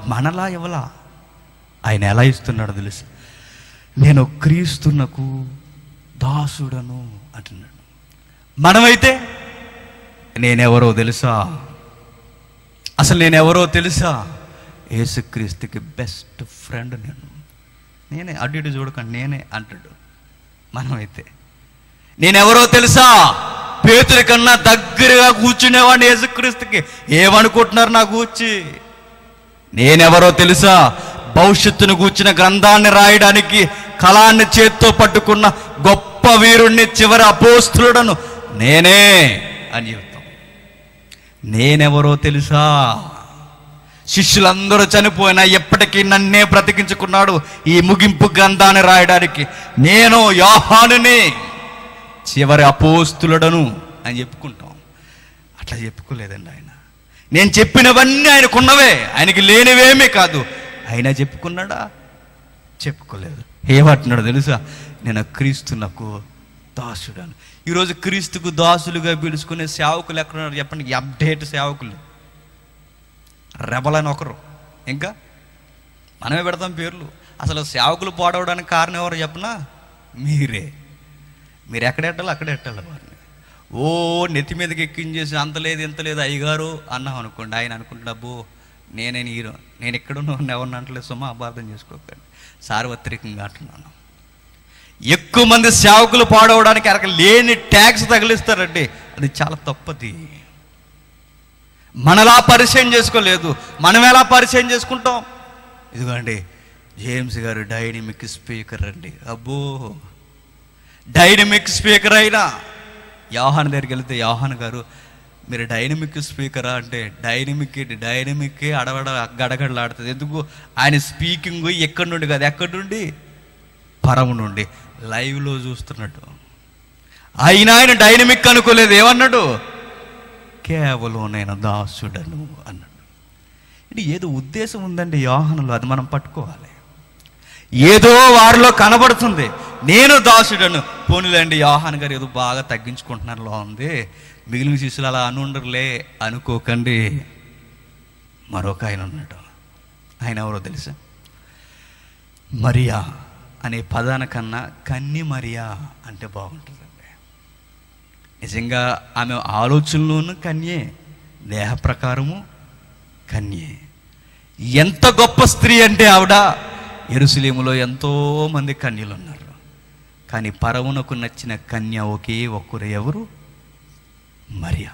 మనలా ఇవ్వలా ఆయన ఎలా ఇస్తున్నాడో తెలుసు నేను క్రీస్తునకు దాసుడను అంటున్నాడు మనమైతే నేనెవరో తెలుసా అసలు నేనెవరో తెలుసా యేసుక్రీస్తుకి బెస్ట్ ఫ్రెండ్ నేను నేనే అటు ఇటు చూడకండి నేనే అంటాడు మనమైతే నేనెవరో తెలుసా పేతురి కన్నా దగ్గరగా కూర్చునేవాడిని యేసుక్రీస్తుకి ఏమనుకుంటున్నారు నా కూర్చి నేనెవరో తెలుసా భవిష్యత్తును కూర్చిన గ్రంథాన్ని రాయడానికి కళాన్ని చేత్తో పట్టుకున్న గొప్ప వీరుణ్ణి చివరి అపోస్తులుడను నేనే అని చెప్తాం నేనెవరో తెలుసా శిష్యులందరూ చనిపోయినా ఎప్పటికీ నన్నే బ్రతికించుకున్నాడు ఈ ముగింపు గ్రంథాన్ని రాయడానికి నేను యోహానుని చివరి అపోస్తులుడను అని చెప్పుకుంటాం అట్లా చెప్పుకోలేదండి ఆయన నేను చెప్పినవన్నీ ఆయనకున్నవే ఆయనకి లేనివేమీ కాదు ఆయన చెప్పుకున్నాడా చెప్పుకోలేదు ఏమంటున్నాడు తెలుసా నేను క్రీస్తునకు దాసుడను ఈరోజు క్రీస్తుకు దాసులుగా పిలుచుకునే సేవకులు ఎక్కడున్నారు చెప్పండి ఈ అప్డేట్ సేవకులు రెబలని ఒకరు ఇంకా మనమే పెడతాం పేర్లు అసలు సేవకులు పాడవడానికి కారణం ఎవరు చెప్పనా మీరే మీరు ఎక్కడ ఎట్టాలో అక్కడ ఎట్టాలి వారిని ఓ నెత్తి మీదకి ఎక్కించేసి అంత లేదు ఇంత లేదు అయ్యగారు అన్నాం అనుకోండి ఆయన అనుకుంటున్నా అబ్బో నేనే హీరో నేను ఎక్కడున్నా ఎవరిని అంటలేదు సుమా అపార్థం చేసుకోకండి సార్వత్రికంగా అంటున్నాను ఎక్కువ మంది సేవకులు పాడవడానికి అక్కడ లేని ట్యాక్స్ తగిలిస్తారండి అది చాలా తప్పది మనలా పరిచయం చేసుకోలేదు మనం ఎలా పరిచయం చేసుకుంటాం ఇదిగోండి జేమ్స్ గారు డైనమిక్ స్పీకర్ అండి అబ్బో డైనమిక్ స్పీకర్ అయినా యాహాన్ దగ్గరికి వెళ్తే యాహాన్ గారు మీరు డైనమిక్ స్పీకరా అంటే డైనమిక్ ఏంటి డైనమిక్ అడవడ గడగడలాడుతుంది ఎందుకు ఆయన స్పీకింగ్ ఎక్కడి నుండి కాదు ఎక్కడి నుండి పరము నుండి లైవ్లో చూస్తున్నట్టు అయినా ఆయన డైనమిక్ అనుకోలేదు ఏమన్నాడు కేవలం నేను దాసుడను అన్నాడు ఇది ఏదో ఉద్దేశం ఉందండి యోహనలో అది మనం పట్టుకోవాలి ఏదో వారిలో కనబడుతుంది నేను దాసుడను పోనీలేండి యోహాన్ గారు ఏదో బాగా తగ్గించుకుంటున్నారులో ఉంది మిగిలిన శిష్యులు అలా అనుండరులే అనుకోకండి మరొక ఆయన ఉన్నాడు ఆయన ఎవరో తెలుసా మరియా అనే పదాన కన్నా కన్ని మరియా అంటే బాగుంటుందండి నిజంగా ఆమె ఆలోచనలోనూ కన్యే దేహ ప్రకారము కన్యే ఎంత గొప్ప స్త్రీ అంటే ఆవిడ ఎరుసలేములో ఎంతో మంది కన్యలు ఉన్నారు కానీ పరవునకు నచ్చిన కన్య ఒకే ఒక్కరు ఎవరు మరియా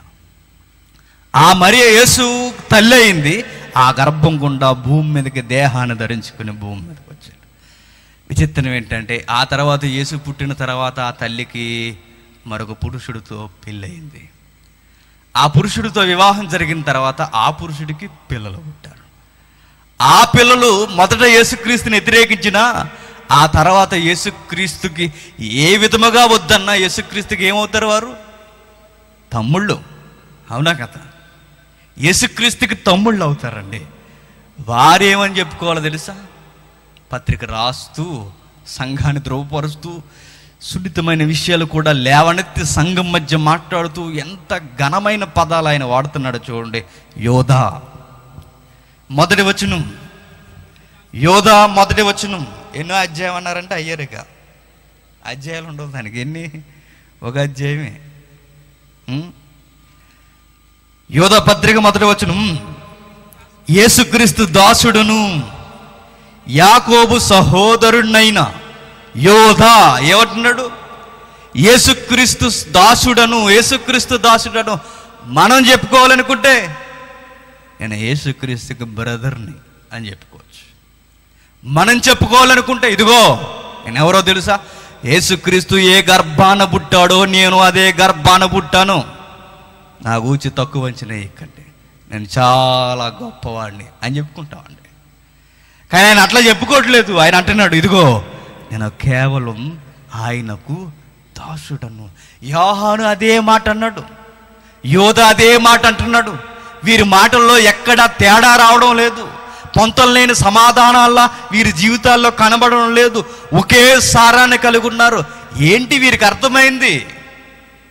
ఆ మరియ యేసు తల్లి అయింది ఆ గర్భం గుండా భూమి మీదకి దేహాన్ని ధరించుకుని భూమి మీదకి వచ్చాడు విచిత్రం ఏంటంటే ఆ తర్వాత యేసు పుట్టిన తర్వాత ఆ తల్లికి మరొక పురుషుడితో పెళ్ళయింది ఆ పురుషుడితో వివాహం జరిగిన తర్వాత ఆ పురుషుడికి పిల్లలు పుట్టారు ఆ పిల్లలు మొదట యేసుక్రీస్తుని వ్యతిరేకించిన ఆ తర్వాత యేసుక్రీస్తుకి ఏ విధముగా వద్దన్నా యేసుక్రీస్తుకి ఏమవుతారు వారు తమ్ముళ్ళు అవునా కదా యేసుక్రీస్తుకి తమ్ముళ్ళు అవుతారండి వారేమని చెప్పుకోవాలో తెలుసా పత్రిక రాస్తూ సంఘాన్ని ద్రోవపరుస్తూ సున్నితమైన విషయాలు కూడా లేవనెత్తి సంఘం మధ్య మాట్లాడుతూ ఎంత ఘనమైన పదాలు ఆయన వాడుతున్నాడో చూడండి యోధా మొదటి వచనం యోధా మొదటి వచనం ఎన్నో అధ్యాయం అన్నారంటే అయ్యారుగా అధ్యాయాలు ఉండవు దానికి ఎన్ని ఒక అధ్యాయమే ఉం? యోధ పత్రిక మొదటి వచనం యేసుక్రీస్తు దాసుడును యాకోబు సహోదరుణ్ణైన యోధ ఏమంటున్నాడు యేసుక్రీస్తు దాసుడను యేసుక్రీస్తు దాసుడను మనం చెప్పుకోవాలనుకుంటే నేను యేసుక్రీస్తుకి బ్రదర్ని అని చెప్పుకోవచ్చు మనం చెప్పుకోవాలనుకుంటే ఇదిగో నేను ఎవరో తెలుసా యేసుక్రీస్తు ఏ గర్భాన పుట్టాడో నేను అదే గర్భాన పుట్టాను నా గూచి తక్కువ వంచిన ఇక్కండి నేను చాలా గొప్పవాడిని అని చెప్పుకుంటామండి కానీ ఆయన అట్లా చెప్పుకోవట్లేదు ఆయన అంటున్నాడు ఇదిగో నేను కేవలం ఆయనకు దాసుడను యోహాను అదే మాట అన్నాడు యోధ అదే మాట అంటున్నాడు వీరి మాటల్లో ఎక్కడా తేడా రావడం లేదు పొంతం లేని సమాధానాల్లా వీరి జీవితాల్లో కనబడడం లేదు ఒకే సారాన్ని కలిగి ఉన్నారు ఏంటి వీరికి అర్థమైంది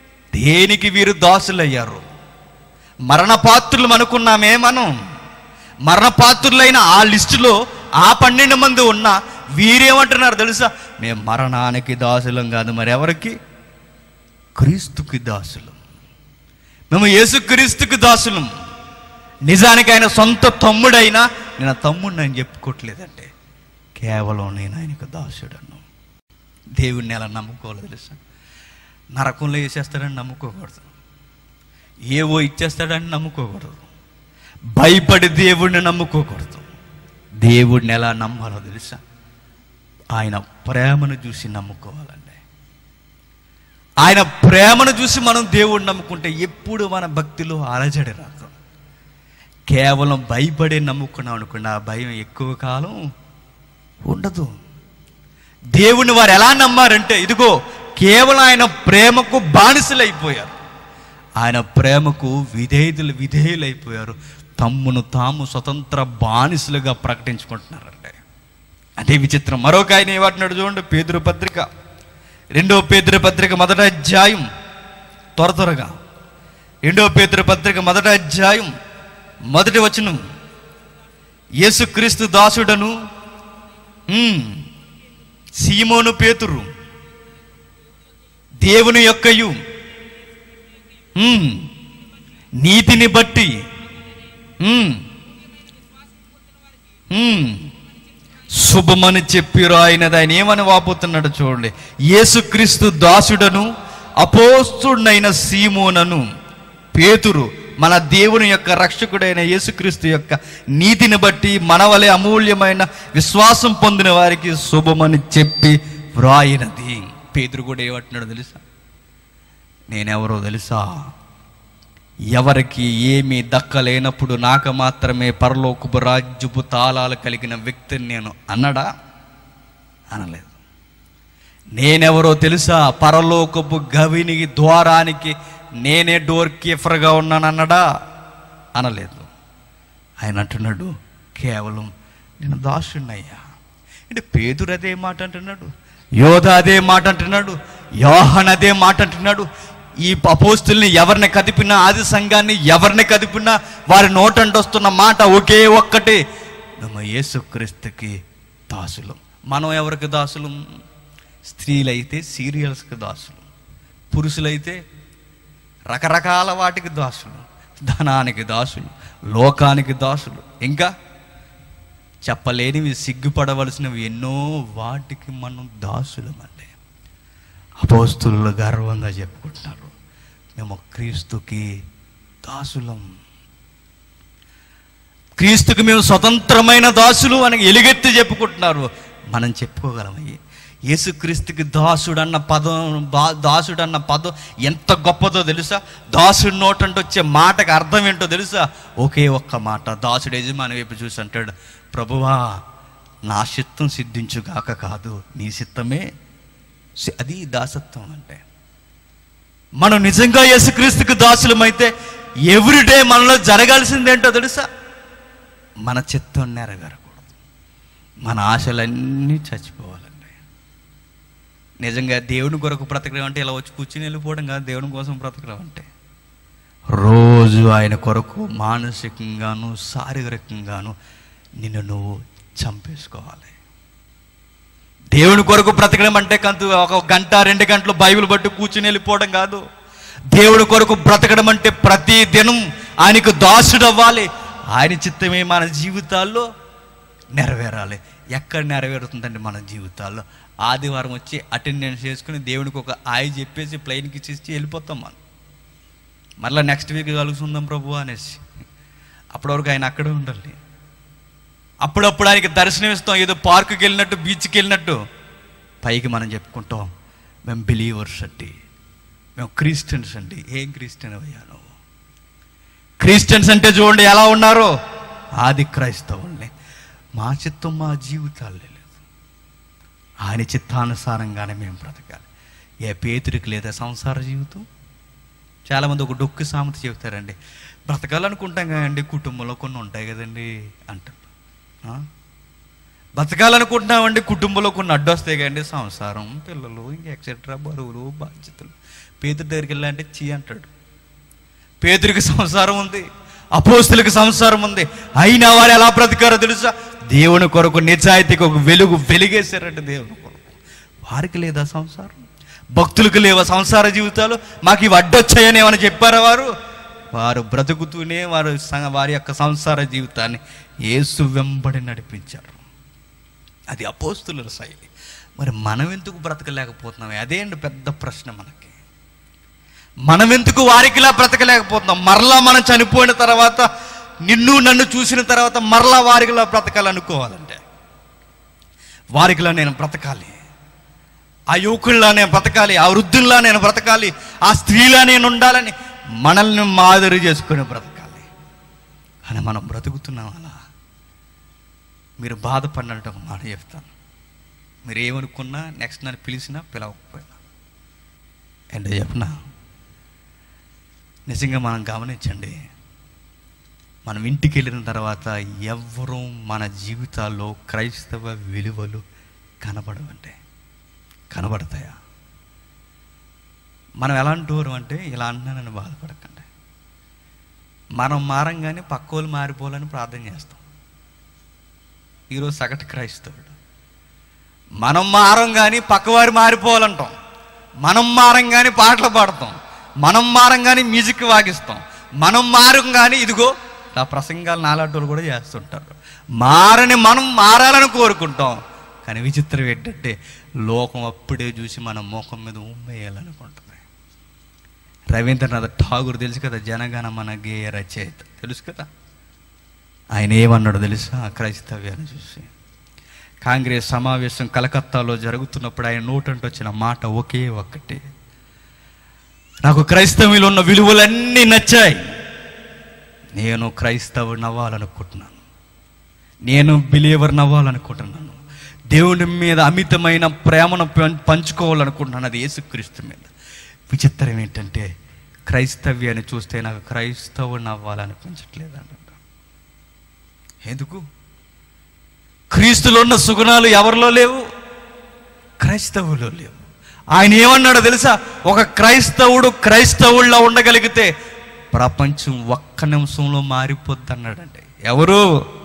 దేనికి వీరు దాసులయ్యారు మరణపాత్రులు అనుకున్నామే మనం మరణపాత్రులైన ఆ లిస్టులో ఆ పన్నెండు మంది ఉన్న వీరేమంటున్నారు తెలుసా మేము మరణానికి దాసులం కాదు మరి ఎవరికి క్రీస్తుకి దాసులం మేము యేసు క్రీస్తుకి దాసులం నిజానికి ఆయన సొంత తమ్ముడైనా నేను తమ్ముడిని అని చెప్పుకోవట్లేదంటే కేవలం నేను ఆయనకు దాసుడను దేవుడిని ఎలా నమ్ముకోవాలి తెలుసా నరకంలో వేసేస్తాడని నమ్ముకోకూడదు ఏవో ఇచ్చేస్తాడని నమ్ముకోకూడదు భయపడి దేవుడిని నమ్ముకోకూడదు దేవుడిని ఎలా నమ్మాలో తెలుసా ఆయన ప్రేమను చూసి నమ్ముకోవాలండి ఆయన ప్రేమను చూసి మనం దేవుడిని నమ్ముకుంటే ఎప్పుడు మన భక్తిలో అలజడి రాదు కేవలం భయపడే నమ్ముకున్నాం అనుకోండి ఆ భయం ఎక్కువ కాలం ఉండదు దేవుని వారు ఎలా నమ్మారంటే ఇదిగో కేవలం ఆయన ప్రేమకు బానిసలైపోయారు ఆయన ప్రేమకు విధేయులు విధేయులైపోయారు తమ్మును తాము స్వతంత్ర బానిసలుగా ప్రకటించుకుంటున్నారండి అదే విచిత్రం మరొక ఆయన ఏమంటున్నాడు చూడండి పేదరు పత్రిక రెండో పేదరు పత్రిక మొదటి అధ్యాయం త్వర త్వరగా రెండో పేదరు పత్రిక మొదటి అధ్యాయం మొదటి వచనం యేసుక్రీస్తు దాసుడను ఉమ్, సీమోను పేతురు దేవుని యొక్కయు ఉమ్, నీతిని బట్టి ఉమ్, ఉమ్, శుభమని చెప్పిరు ఆయనది ఆయన ఏమని వాపోతున్నాడు చూడండి యేసుక్రీస్తు దాసుడను అపోస్తుడైన సీమోనను పేతురు మన దేవుని యొక్క రక్షకుడైన యేసుక్రీస్తు యొక్క నీతిని బట్టి మన వలె అమూల్యమైన విశ్వాసం పొందిన వారికి శుభమని చెప్పి వ్రాయినది పేతురు కూడా ఏమంటున్నాడు తెలుసా నేనెవరో తెలుసా ఎవరికి ఏమీ దక్కలేనప్పుడు నాకు మాత్రమే పరలోకపు రాజ్యపు తాళాలు కలిగిన వ్యక్తిని నేను అన్నడా అనలేదు నేనెవరో తెలుసా పరలోకపు గవిని ద్వారానికి నేనే డోర్ కీఫర్గా ఉన్నాను అన్నడా అనలేదు ఆయన అంటున్నాడు కేవలం నేను దాసున్నయ్యా అంటే పేదరు అదే మాట అంటున్నాడు యోధ అదే మాట అంటున్నాడు యోహన్ అదే మాట అంటున్నాడు ఈ అపోస్తుల్ని ఎవరిని కదిపినా ఆది సంఘాన్ని ఎవరిని కదిపినా వారి నోటంట వస్తున్న మాట ఒకే ఒక్కటే మేము యేసుక్రీస్తుకి దాసులం మనం ఎవరికి దాసులం స్త్రీలైతే సీరియల్స్కి దాసులు పురుషులైతే రకరకాల వాటికి దాసులు ధనానికి దాసులు లోకానికి దాసులు ఇంకా చెప్పలేనివి సిగ్గుపడవలసినవి ఎన్నో వాటికి మనం దాసులమండి అపోస్తులు గర్వంగా చెప్పుకుంటున్నారు మేము క్రీస్తుకి దాసులం క్రీస్తుకి మేము స్వతంత్రమైన దాసులు అని ఎలుగెత్తి చెప్పుకుంటున్నారు మనం చెప్పుకోగలమయ్యి యేసుక్రీస్తుకి దాసుడు అన్న పదం బా- దాసుడు అన్న పదం ఎంత గొప్పదో తెలుసా దాసుడి నోటంటే వచ్చే మాటకి అర్థం ఏంటో తెలుసా ఒకే ఒక్క మాట దాసుడు యజమాని వైపు చూసి అంటాడు ప్రభువా నా చిత్తం సిద్ధించుగాక కాదు నీ చిత్తమే సి- అది దాసత్వం అంటే మనం నిజంగా యేసుక్రీస్తుకి దాసులమైతే ఎవ్రీడే మనలో జరగాల్సిందేంటో తెలుసా మన చిత్తం నెరవేరకూడదు మన ఆశలన్నీ చచ్చిపోవాలండి నిజంగా దేవుని కొరకు బ్రతకడం అంటే ఇలా వచ్చి కూర్చుని వెళ్ళిపోవడం కాదు దేవుని కోసం బ్రతకడం అంటే రోజు ఆయన కొరకు మానసికంగాను శారీరకంగాను నిన్ను నువ్వు చంపేసుకోవాలి దేవుని కొరకు బ్రతకడం అంటే కంతు ఒక గంట రెండు గంటలు బైబిల్ బట్టి కూర్చుని వెళ్ళిపోవడం కాదు దేవుడి కొరకు బ్రతకడం అంటే ప్రతి దినం ఆయనకు దాసుడు అవ్వాలి ఆయన చిత్తమే మన జీవితాల్లో నెరవేరాలి ఎక్కడ నెరవేరుతుందండి మన జీవితాల్లో ఆదివారం వచ్చి అటెండెన్స్ చేసుకుని దేవునికి ఒక ఆయి చెప్పేసి ప్లెయిన్కి ఇచ్చేసి వెళ్ళిపోతాం మనం మళ్ళీ నెక్స్ట్ వీక్ కలుగుతుందాం ప్రభు అనేసి అప్పటి వరకు ఆయన అక్కడే ఉండాలి అప్పుడప్పుడు ఆయనకి దర్శనం ఇస్తాం ఏదో పార్కుకి వెళ్ళినట్టు బీచ్కి వెళ్ళినట్టు పైకి మనం చెప్పుకుంటాం మేము బిలీవర్స్ అండి మేము క్రిస్టియన్స్ అండి ఏం క్రిస్టియన్ అయ్యా నువ్వు క్రిస్టియన్స్ అంటే చూడండి ఎలా ఉన్నారో ఆది క్రైస్తవుల్ని మా చిత్తం మా జీవితాల్లో లేదు ఆయన చిత్తానుసారంగానే మేము బ్రతకాలి ఏ పేతురికి లేదా సంసార జీవితం చాలామంది ఒక డొక్కు సామెత చెబుతారండి బ్రతకాలనుకుంటాం కదండి కుటుంబంలో కొన్ని ఉంటాయి కదండి అంటారు ఆ? బతకాలనుకుంటున్నామండి కుటుంబంలో కొన్ని అడ్డొస్తాయి కదండి సంసారం పిల్లలు ఇంక ఎక్సెట్రా బరువులు బాధ్యతలు పేదరి దగ్గరికి వెళ్ళాలంటే చీ అంటాడు పేదరికి సంసారం ఉంది అపోస్తులకు సంసారం ఉంది అయినా వారు ఎలా బ్రతికారో తెలుసా దేవుని కొరకు నిజాయితీకి ఒక వెలుగు వెలిగేశారంట దేవుని కొరకు వారికి లేదా సంసారం భక్తులకు లేవా సంసార జీవితాలు మాకు ఇవి అడ్డొచ్చాయని ఏమైనా చెప్పారా వారు వారు బ్రతుకుతూనే వారు స- వారి యొక్క సంసార జీవితాన్ని యేసు వెంబడి నడిపించారు అది అపోస్తుల శైలి మరి మనం ఎందుకు బ్రతకలేకపోతున్నాం అదే అండి పెద్ద ప్రశ్న మనకి మనం ఎందుకు వారికిలా బ్రతకలేకపోతున్నాం మరలా మనం చనిపోయిన తర్వాత నిన్ను నన్ను చూసిన తర్వాత మరలా వారికిలా బ్రతకాలనుకోవాలంటే వారికిలా నేను బ్రతకాలి ఆ యువకుల్లా నేను బ్రతకాలి ఆ వృద్ధుల్లా నేను బ్రతకాలి ఆ స్త్రీలా నేను ఉండాలని మనల్ని మాదిరి చేసుకుని బ్రతకాలి అని మనం బ్రతుకుతున్నాం అలా మీరు బాధపడినట్టు ఒక మాట చెప్తాను మీరు ఏమనుకున్నా నెక్స్ట్ నన్ను పిలిచినా పిలవకపోయినా ఏంటో చెప్పనా నిజంగా మనం గమనించండి మనం ఇంటికి వెళ్ళిన తర్వాత ఎవ్వరూ మన జీవితాల్లో క్రైస్తవ విలువలు కనబడవంటే కనబడతాయా మనం ఎలాంటి వారు అంటే ఇలా అంటున్నానని బాధపడకండి మనం మారంగానే పక్క వాళ్ళు మారిపోవాలని ప్రార్థన చేస్తాం ఈరోజు సగటు క్రైస్తవుడు మనం మారం కానీ పక్కవారు మారిపోవాలంటాం మనం మారం కానీ పాటలు పాడతాం మనం మారం కానీ మ్యూజిక్ వాగిస్తాం మనం మారం కానీ ఇదిగో ఆ ప్రసంగాలు నాలాంటి కూడా చేస్తుంటారు మారని మనం మారాలని కోరుకుంటాం కానీ విచిత్రం ఏంటంటే లోకం అప్పుడే చూసి మన ముఖం మీద ఉమ్మేయాలనుకుంటుంది రవీంద్రనాథ్ ఠాగూర్ తెలుసు కదా జనగణ మన గేయ రచయిత తెలుసు కదా ఆయన ఏమన్నాడు తెలుసా క్రైస్తవ్యాన్ని చూసి కాంగ్రెస్ సమావేశం కలకత్తాలో జరుగుతున్నప్పుడు ఆయన నోటంటే వచ్చిన మాట ఒకే ఒక్కటి నాకు క్రైస్తవులు ఉన్న విలువలన్నీ నచ్చాయి నేను క్రైస్తవుని అవ్వాలనుకుంటున్నాను నేను బిలీవర్ అవ్వాలనుకుంటున్నాను దేవుని మీద అమితమైన ప్రేమను పం- పంచుకోవాలనుకుంటున్నాను అది యేసుక్రీస్తు మీద విచిత్రం ఏంటంటే క్రైస్తవ్యాన్ని చూస్తే నాకు క్రైస్తవుని అవ్వాలనిపించట్లేదు అంట ఎందుకు క్రీస్తులో ఉన్న సుగుణాలు ఎవరిలో లేవు క్రైస్తవులో లేవు ఆయన ఏమన్నాడో తెలుసా ఒక క్రైస్తవుడు క్రైస్తవుల్లో ఉండగలిగితే ప్రపంచం ఒక్క నిమిషంలో మారిపోద్ది అన్నాడండి ఎవరు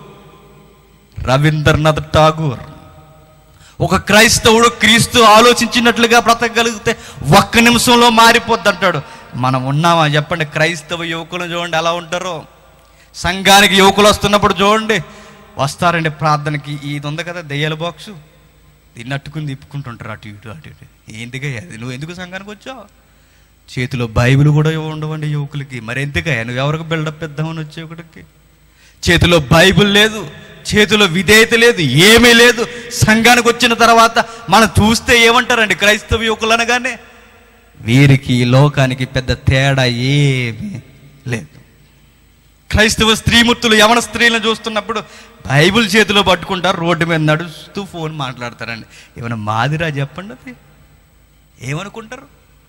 రవీంద్రనాథ్ ఠాగూర్ ఒక క్రైస్తవుడు క్రీస్తు ఆలోచించినట్లుగా బ్రతకగలిగితే ఒక్క నిమిషంలో మారిపోద్ది అంటాడు మనం ఉన్నామా చెప్పండి క్రైస్తవ యువకులు చూడండి ఎలా ఉంటారో సంఘానికి యువకులు వస్తున్నప్పుడు చూడండి వస్తారండి ప్రార్థనకి ఇది ఉంది కదా దెయ్యాల బాక్సు దీన్ని అట్టుకుని తిప్పుకుంటుంటారు అటు ఇటు అటు ఇటు ఏంటికయ్యా అది నువ్వు ఎందుకు సంఘానికి వచ్చావు చేతిలో బైబిల్ కూడా ఉండవండి యువకులకి మరి ఎందుకయ్యా నువ్వు ఎవరికి బిల్డప్ ఇద్దామని వచ్చే ఒకటికి చేతిలో బైబిల్ లేదు చేతిలో విధేయత లేదు ఏమీ లేదు సంఘానికి వచ్చిన తర్వాత మనం చూస్తే ఏమంటారండి క్రైస్తవ యువకులు అనగానే వీరికి ఈ లోకానికి పెద్ద తేడా ఏమీ లేదు క్రైస్తవ స్త్రీమూర్తులు యవన స్త్రీలను చూస్తున్నప్పుడు బైబిల్ చేతిలో పట్టుకుంటారు రోడ్డు మీద నడుస్తూ ఫోన్ మాట్లాడతారండి ఏమైనా మాదిరా చెప్పండి అది ఏమనుకుంటారు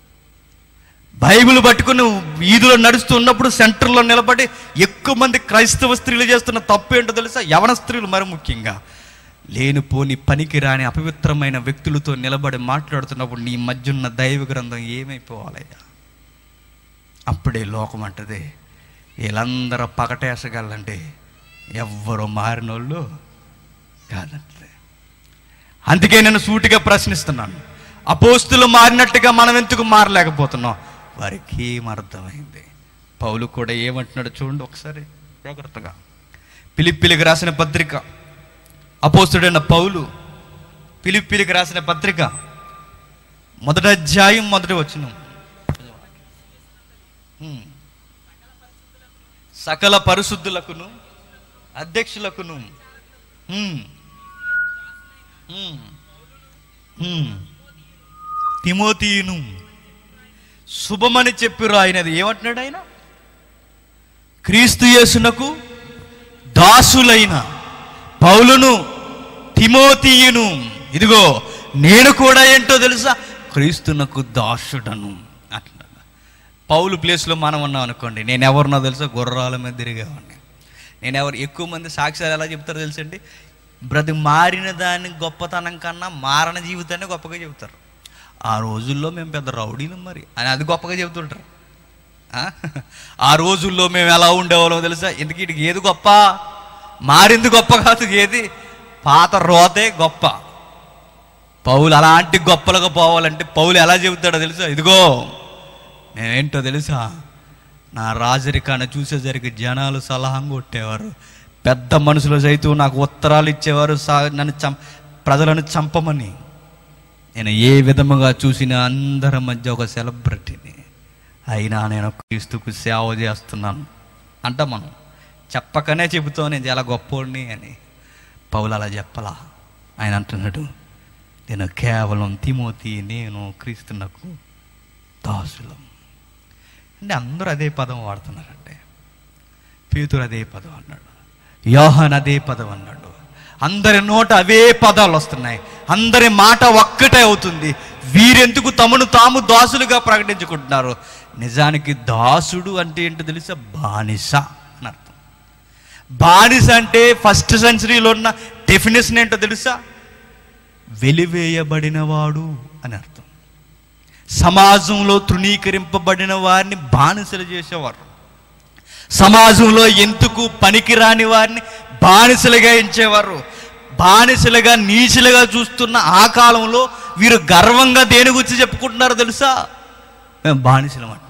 బైబిల్ పట్టుకుని వీధిలో నడుస్తూ ఉన్నప్పుడు సెంటర్లో నిలబడి ఎక్కువ మంది క్రైస్తవ స్త్రీలు చేస్తున్న తప్పు ఏంటో తెలుసా యవన స్త్రీలు మరి ముఖ్యంగా లేనిపోని పనికి రాని అపవిత్రమైన వ్యక్తులతో నిలబడి మాట్లాడుతున్నప్పుడు నీ మధ్య ఉన్న దైవ గ్రంథం ఏమైపోవాలయ్యా అప్పుడే లోకం అంటది వీళ్ళందరూ పకటేసగలంటే ఎవ్వరు మారినోళ్ళు కాదంటే అందుకే నేను సూటిగా ప్రశ్నిస్తున్నాను అపోస్తులు మారినట్టుగా మనం ఎందుకు మారలేకపోతున్నాం వారికి ఏం అర్థమైంది పౌలు కూడా ఏమంటున్నాడు చూడండి ఒకసారి జాగ్రత్తగా పిలిప్పిలికి రాసిన పత్రిక అపోస్తుడైన పౌలు పిలిప్పిలికి రాసిన పత్రిక మొదటి అధ్యాయం మొదటి వచ్చిన సకల పరిశుద్ధులకును అధ్యక్షులకును ఉమ్, ఉమ్, ఉమ్, తిమోతియును శుభమని చెప్పిరు ఆయనది ఏమంటున్నాడు ఆయన క్రీస్తు యేసునకు దాసులైన పౌలును తిమోతియును ఇదిగో నేను కూడా ఏంటో తెలుసా క్రీస్తునకు దాసుడను అట్లా పౌలు ప్లేస్లో మనం ఉన్నాం అనుకోండి నేను ఎవరినో తెలుసా గుర్రాల మీద తిరిగేవాడిని నేను ఎవరు ఎక్కువ మంది సాక్ష్యాలు ఎలా చెప్తారో తెలుసండి బ్రతి మారిన దాని గొప్పతనం కన్నా మారణ జీవితాన్ని గొప్పగా చెబుతారు ఆ రోజుల్లో మేము పెద్ద రౌడీలు మరి అని అది గొప్పగా చెబుతుంటారు ఆ? ఆ రోజుల్లో మేము ఎలా ఉండేవాళ్ళో తెలుసా ఎందుకు వీటికి ఏది గొప్ప మారింది గొప్ప కాదు ఏది పాత రోతే గొప్ప పౌలు అలాంటి గొప్పలుగా పోవాలంటే పౌలు ఎలా చెబుతాడో తెలుసా ఇదిగో నేనేంటో తెలుసా నా రాజరికాన్ని చూసేసరికి జనాలు సలహా కొట్టేవారు పెద్ద మనుషులు సైతం నాకు ఉత్తరాలు ఇచ్చేవారు సా నన్ను చం ప్రజలను చంపమని నేను ఏ విధముగా చూసినా అందరి మధ్య ఒక సెలబ్రిటీని అయినా నేను క్రీస్తుకు సేవ చేస్తున్నాను అంట మనం చెప్పకనే చెబుతాం నేను చాలా గొప్పోడిని అని పౌలు అలా చెప్పలా ఆయన అంటున్నాడు నేను కేవలం తిమోతి నేను క్రీస్తునకు దాసులం అంటే అందరూ అదే పదం వాడుతున్నారంటే పేతురు అదే పదం అన్నాడు యోహన్ అదే పదం అన్నాడు అందరి నోట అవే పదాలు వస్తున్నాయి అందరి మాట ఒక్కటే అవుతుంది వీరెందుకు తమను తాము దాసులుగా ప్రకటించుకుంటున్నారు నిజానికి దాసుడు అంటే ఏంటో తెలుసా బానిస అని అర్థం బానిస అంటే ఫస్ట్ సెంచరీలో ఉన్న డెఫినేషన్ ఏంటో తెలుసా వెలివేయబడినవాడు అని అర్థం సమాజంలో తృణీకరింపబడిన వారిని బానిసలు చేసేవారు సమాజంలో ఎందుకు పనికిరాని వారిని బానిసలుగా ఎంచేవారు బానిసలుగా నీచులుగా చూస్తున్న ఆ కాలంలో వీరు గర్వంగా దేని గురించి చెప్పుకుంటున్నారో తెలుసా మేము బానిసలం అంటున్నారు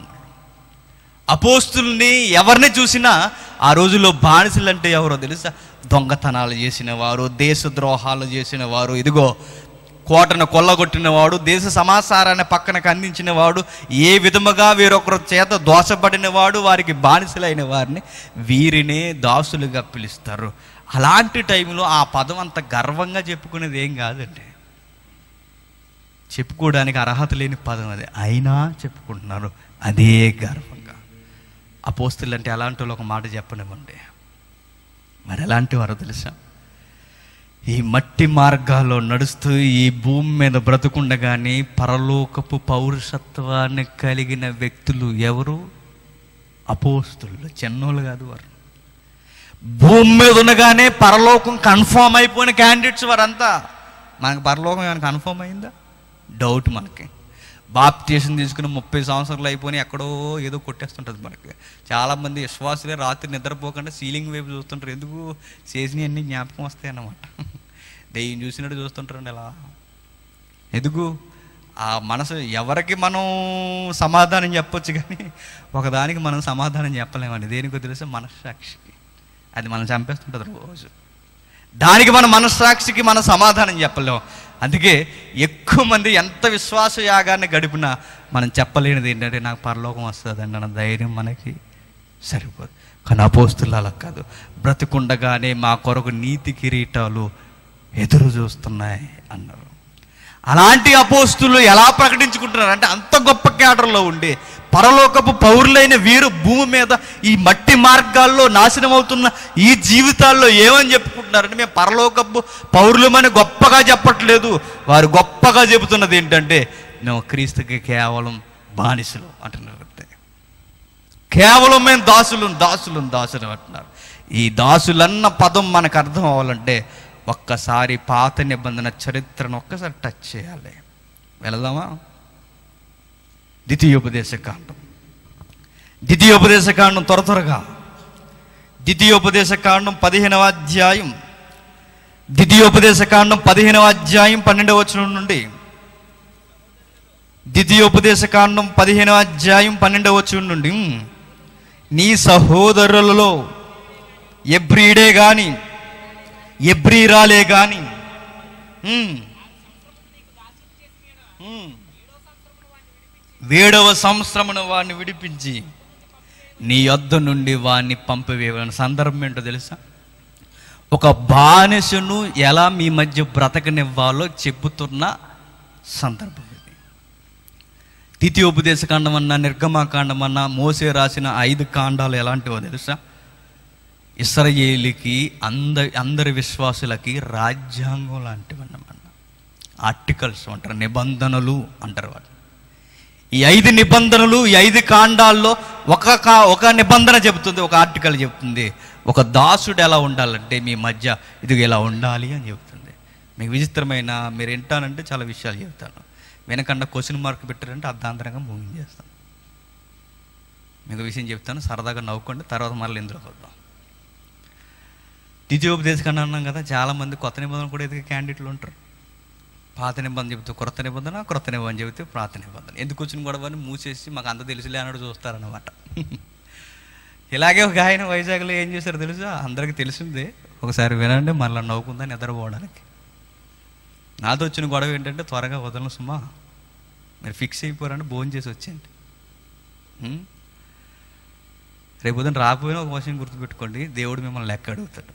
అపోస్తుల్ని ఎవరిని చూసినా ఆ రోజుల్లో బానిసలు అంటే ఎవరో తెలుసా దొంగతనాలు చేసిన వారు దేశద్రోహాలు చేసిన వారు ఇదిగో కోటను కొల్లగొట్టిన వాడు దేశ సమాచారాన్ని పక్కనకు అందించిన వాడు ఏ విధముగా వేరొకరు చేత దోషపడిన వాడు వారికి బానిసలైన వారిని వీరినే దాసులుగా పిలుస్తారు అలాంటి టైంలో ఆ పదం అంత గర్వంగా చెప్పుకునేది ఏం కాదండి చెప్పుకోవడానికి అర్హత లేని పదం అది అయినా చెప్పుకుంటున్నారు అదే గర్వంగా అపోస్తులు అంటే ఎలాంటి వాళ్ళు ఒక మాట చెప్పనివ్వండి మరి ఎలాంటి వారో తెలుసా ఈ మట్టి మార్గాల్లో నడుస్తూ ఈ భూమి మీద బ్రతుకుండగానే పరలోకపు పౌరుషత్వాన్ని కలిగిన వ్యక్తులు ఎవరు అపోస్తులు చిన్నోళ్ళు కాదు వారు భూమి మీద ఉండగానే పరలోకం కన్ఫర్మ్ అయిపోయిన క్యాండిడేట్స్ వారంతా మనకు పరలోకం ఏమైనా కన్ఫర్మ్ అయిందా డౌట్ మనకి బాప్తీసం తీసుకుని ముప్పై సంవత్సరాలు అయిపోయి ఎక్కడో ఏదో కొట్టేస్తుంటుంది మనకి చాలామంది విశ్వాసులే రాత్రి నిద్రపోకుండా సీలింగ్ వైపు చూస్తుంటారు ఎందుకు చేసినవి అన్ని జ్ఞాపకం వస్తాయి అన్నమాట దెయ్యం చూసినట్టు చూస్తుంటారండి ఇలా ఎందుకు ఆ మనసు ఎవరికి మనం సమాధానం చెప్పొచ్చు కానీ ఒకదానికి మనం సమాధానం చెప్పలేమండి దేనికో తెలుసా మనస్సాక్షికి అది మనం చంపేస్తుంటుంది రోజు దానికి మన మనస్సాక్షికి మనం సమాధానం చెప్పలేం అందుకే ఎక్కువ మంది ఎంత విశ్వాస యాగాన్ని గడిపినా మనం చెప్పలేనిది ఏంటంటే నాకు పరలోకం వస్తుందండి అన్న ధైర్యం మనకి సరిపోదు కానీ అపోస్తులు అలా కాదు బ్రతికుండగానే మా కొరకు నీతి కిరీటాలు ఎదురు చూస్తున్నాయి అన్నారు అలాంటి అపోస్తులు ఎలా ప్రకటించుకుంటున్నారు అంటే అంత గొప్ప కేటర్లో ఉండి పరలోకపు పౌరులైన వీరు భూమి మీద ఈ మట్టి మార్గాల్లో నాశనం అవుతున్న ఈ జీవితాల్లో ఏమని చెప్పుకుంటున్నారంటే మేము పరలోకపు పౌరులమని గొప్పగా చెప్పట్లేదు వారు గొప్పగా చెబుతున్నది ఏంటంటే మేము క్రీస్తుకి కేవలం బానిసలు అంటున్నారు అంతే కేవలం మేము దాసులు దాసులు దాసులు అంటున్నారు ఈ దాసులన్న పదం మనకు అర్థం అవ్వాలంటే ఒక్కసారి పాత నిబంధన చరిత్రను ఒక్కసారి టచ్ చేయాలి వెళదామా ద్వితీయోపదేశకాండం ద్వితీయోపదేశకాండం త్వర త్వరగా ద్వితీయోపదేశకాండం పదిహేనవ అధ్యాయం ద్వితీయోపదేశకాండం పదిహేనవ అధ్యాయం పన్నెండవ వచనం నుండి ద్వితీయోపదేశకాండం పదిహేనవ అధ్యాయం పన్నెండవ వచనం నుండి నీ సహోదరులలో ఎబ్రీడే గాని ఎబ్రీరాలే గాని ఉమ్, ఉమ్, వేడవ సంవత్సరమున వాడిని విడిపించి నీ యొద్ద నుండి వాడిని పంపివేయని సందర్భం ఏంటో తెలుసా ఒక బానిసను ఎలా మీ మధ్య బ్రతకనివ్వాలో చెబుతున్న సందర్భం ఇది ద్వితీయోపదేశకాండం అన్నా నిర్గమాకాండం అన్నా మోసే రాసిన ఐదు కాండాలు ఎలాంటివో తెలుసా ఇస్రాయేలీకి అందరి అందరి విశ్వాసులకి రాజ్యాంగం లాంటివి అన్నమాట ఆర్టికల్స్ అంటారు నిబంధనలు అంటారు వాటిని ఈ ఐదు నిబంధనలు ఈ ఐదు కాండాల్లో ఒక కా- ఒక నిబంధన చెబుతుంది ఒక ఆర్టికల్ చెప్తుంది ఒక దాసుడు ఎలా ఉండాలంటే మీ మధ్య ఇది ఇలా ఉండాలి అని చెబుతుంది మీకు విచిత్రమైన మీరు వింటానంటే చాలా విషయాలు చెప్తాను వెనకన్నా క్వశ్చన్ మార్క్ పెట్టారంటే అర్ధాంతరంగా మూవింగ్ చేస్తాను మీకు విషయం చెప్తాను సరదాగా నవ్వుకోండి తర్వాత మళ్ళీ ఇందులోకి వద్దాం ద్వితీయోపదేశకాండం అన్నాం కదా చాలామంది కొత్త నిబంధన కూడా ఎదిగే క్యాండిడేట్లు ఉంటారు పాత నిబంధన చెబితే కొత్త నిబంధన క్రొత్త నిబంధన చెబితే పాత నిబంధన ఎందుకు వచ్చిన గొడవని మూసేసి మాకు అంత తెలుసులే అన్నాడు చూస్తారన్నమాట ఇలాగే ఒక ఆయన వైజాగ్లో ఏం చేశారు తెలుసా అందరికీ తెలిసిందే ఒకసారి వినండి మళ్ళీ నవ్వుకుందా నిద్రపోవడానికి నాతో వచ్చిన గొడవ ఏంటంటే త్వరగా వదలను సుమా మీరు ఫిక్స్ అయిపోరండి భోజనం చేసి వచ్చేయండి ఉం? రేపు ఉదయం రాకపోయినా ఒక విషయం గుర్తుపెట్టుకోండి దేవుడు మిమ్మల్ని లెక్క అడుగుతాడు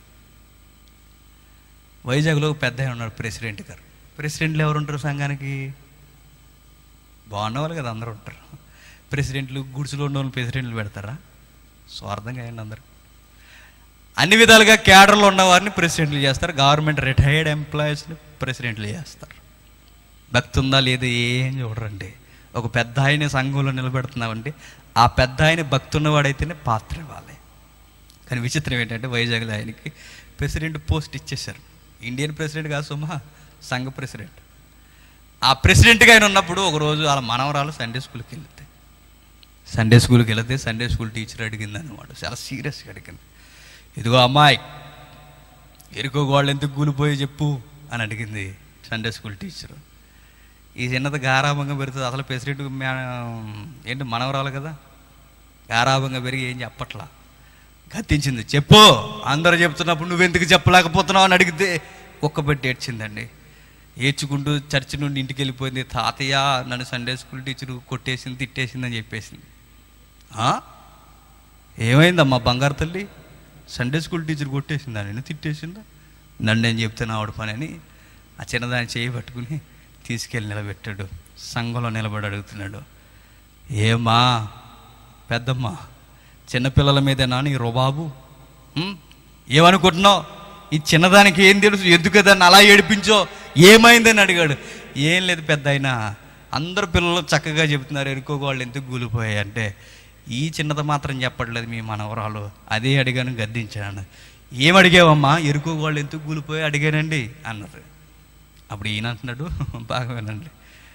వైజాగ్లో ఒక పెద్ద ఆయన ఉన్నాడు ప్రెసిడెంట్ గారు ప్రెసిడెంట్లు ఎవరు ఉంటారు సంఘానికి బాగున్న వాళ్ళు కదా అందరూ ఉంటారు ప్రెసిడెంట్లు గుడిసెలో ఉన్న వాళ్ళు ప్రెసిడెంట్లు పెడతారా స్వార్థంగా అయ్యండి అందరు అన్ని విధాలుగా క్యాడర్లో ఉన్న వారిని ప్రెసిడెంట్లు చేస్తారు గవర్నమెంట్ రిటైర్డ్ ఎంప్లాయీస్ని ప్రెసిడెంట్లు చేస్తారు భక్తి ఉందా లేదు ఏం చూడరండి ఒక పెద్ద ఆయన సంఘంలో నిలబెడుతున్నామంటే ఆ పెద్ద ఆయన భక్తి ఉన్నవాడైతేనే పాత్ర ఇవ్వాలి కానీ విచిత్రం ఏంటంటే వైజాగ్లో ఆయనకి ప్రెసిడెంట్ పోస్ట్ ఇచ్చేశారు ఇండియన్ ప్రెసిడెంట్ కాదు సుమా సంఘ ప్రెసిడెంట్ ఆ ప్రెసిడెంట్గా ఆయన ఉన్నప్పుడు ఒకరోజు వాళ్ళ మనవరాలు సండే స్కూల్కి వెళ్తే సండే స్కూల్కి వెళితే సండే స్కూల్ టీచర్ అడిగింది అనమాట చాలా సీరియస్గా అడిగింది ఇదిగో అమ్మాయి ఎరుకో గోళ్ళు ఎందుకు కూలిపోయి చెప్పు అని అడిగింది సండే స్కూల్ టీచర్ ఈ చిన్నది గారాభంగా పెరుగుతుంది అసలు ప్రెసిడెంట్ మ్యా- ఏంటి మనవరాలు కదా గారాభంగా పెరిగి ఏం చెప్పట్లా గద్దించింది చెప్పు అందరూ చెప్తున్నప్పుడు నువ్వెందుకు చెప్పలేకపోతున్నావు అని అడిగితే ఒక్కబెట్టి ఏడ్చిందండి ఏడ్చుకుంటూ చర్చి నుండి ఇంటికి వెళ్ళిపోయింది తాతయ్య నన్ను సండే స్కూల్ టీచర్ కొట్టేసింది తిట్టేసిందని చెప్పేసింది "ఆ? ఏమైందమ్మా బంగారు తల్లి సండే స్కూల్ టీచర్ కొట్టేసిందా నేను తిట్టేసిందా నన్ను నేను చెప్తాను ఆవిడ పని అని ఆ చిన్నదాన్ని చేయి పట్టుకుని తీసుకెళ్ళి నిలబెట్టాడు సంఘంలో నిలబడి అడుగుతున్నాడు ఏమా పెద్దమ్మ చిన్నపిల్లల మీదేనా నీ రుబాబు ఉం? ఏమనుకుంటున్నావు ఈ చిన్నదానికి ఏం తెలుసు ఎందుకు దాన్ని అలా ఏడిపించో ఏమైందని అడిగాడు ఏం లేదు పెద్ద అయినా అందరు పిల్లలు చక్కగా చెబుతున్నారు ఎరుకోగోళ్ళు ఎందుకు కూలిపోయాయి అంటే ఈ చిన్నది మాత్రం చెప్పట్లేదు మీ మనవరాలు అదే అడిగాను గద్దించాను ఏం అడిగావమ్మా ఎరుకోగోళ్ళు ఎందుకు కూలిపోయి అడిగానండి అన్నారు అప్పుడు ఈయన అంటున్నాడు బాగా వినండి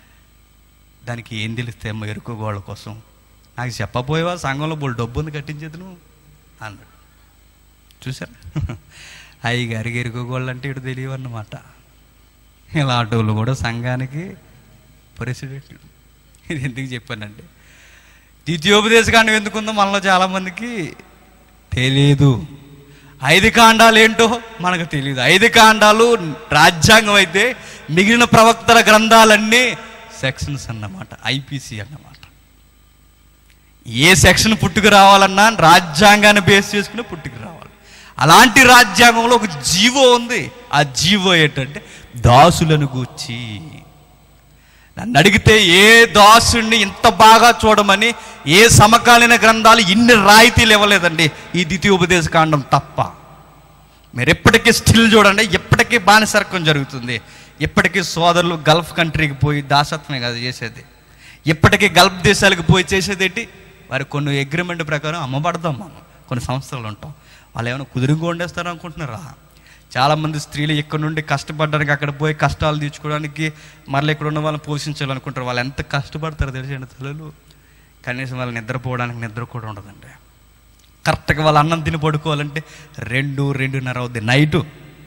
దానికి ఏం తెలిస్తే అమ్మ ఎరుకోగోళ్ళ కోసం నాకు చెప్పపోయేవా సంఘంలో బోల్ డబ్బు ఉంది కట్టించేది నువ్వు అన్నాడు చూసారా అయ్యి గారికి ఎరుకోగోళ్ళు అంటే ఇటు తెలియవు అన్నమాట ఇలాంటి వాళ్ళు కూడా సంఘానికి ప్రెసిడెంట్ ఇది ఎందుకు చెప్పానంటే ద్వితీయోపదేశకాండం ఎందుకుందో మనలో చాలామందికి తెలియదు ఐదు కాండాలు ఏంటో మనకు తెలియదు ఐదు కాండాలు రాజ్యాంగం అయితే మిగిలిన ప్రవక్తల గ్రంథాలన్నీ సెక్షన్స్ అన్నమాట ఐపీసీ అన్నమాట ఏ సెక్షన్ పుట్టుకు రావాలన్నా రాజ్యాంగాన్ని బేస్ చేసుకుని పుట్టుకు రావాలి అలాంటి రాజ్యాంగంలో ఒక జీవో ఉంది ఆ జీవో ఏంటంటే దాసులను గూర్చి నన్ను అడిగితే ఏ దాసుడిని ఇంత బాగా చూడమని ఏ సమకాలీన గ్రంథాలు ఇన్ని రాయితీలు ఇవ్వలేదండి ఈ ద్వితీయోపదేశ కాండం తప్ప మీరు ఎప్పటికీ స్టిల్ చూడండి ఎప్పటికీ బానిసర్కం జరుగుతుంది ఎప్పటికీ సోదరులు గల్ఫ్ కంట్రీకి పోయి దాసత్వమే కాదు చేసేది ఎప్పటికీ గల్ఫ్ దేశాలకు పోయి చేసేది ఏంటి వారి కొన్ని అగ్రిమెంట్ ప్రకారం అమ్మబడతాం మనం కొన్ని సంస్థలు ఉంటాం వాళ్ళు ఏమైనా కుదురుగా వండేస్తారు అనుకుంటున్నారా చాలామంది స్త్రీలు ఇక్కడ నుండి కష్టపడడానికి అక్కడ పోయి కష్టాలు తీర్చుకోవడానికి మళ్ళీ ఇక్కడ ఉన్న వాళ్ళని పోషించాలనుకుంటారు వాళ్ళు ఎంత కష్టపడతారో తెలిసండి తల్లులు కనీసం వాళ్ళు నిద్రపోవడానికి నిద్ర కూడా ఉండదండి కరెక్ట్గా వాళ్ళు అన్నం తిని పడుకోవాలంటే రెండు రెండున్నర అవుద్ది నైటు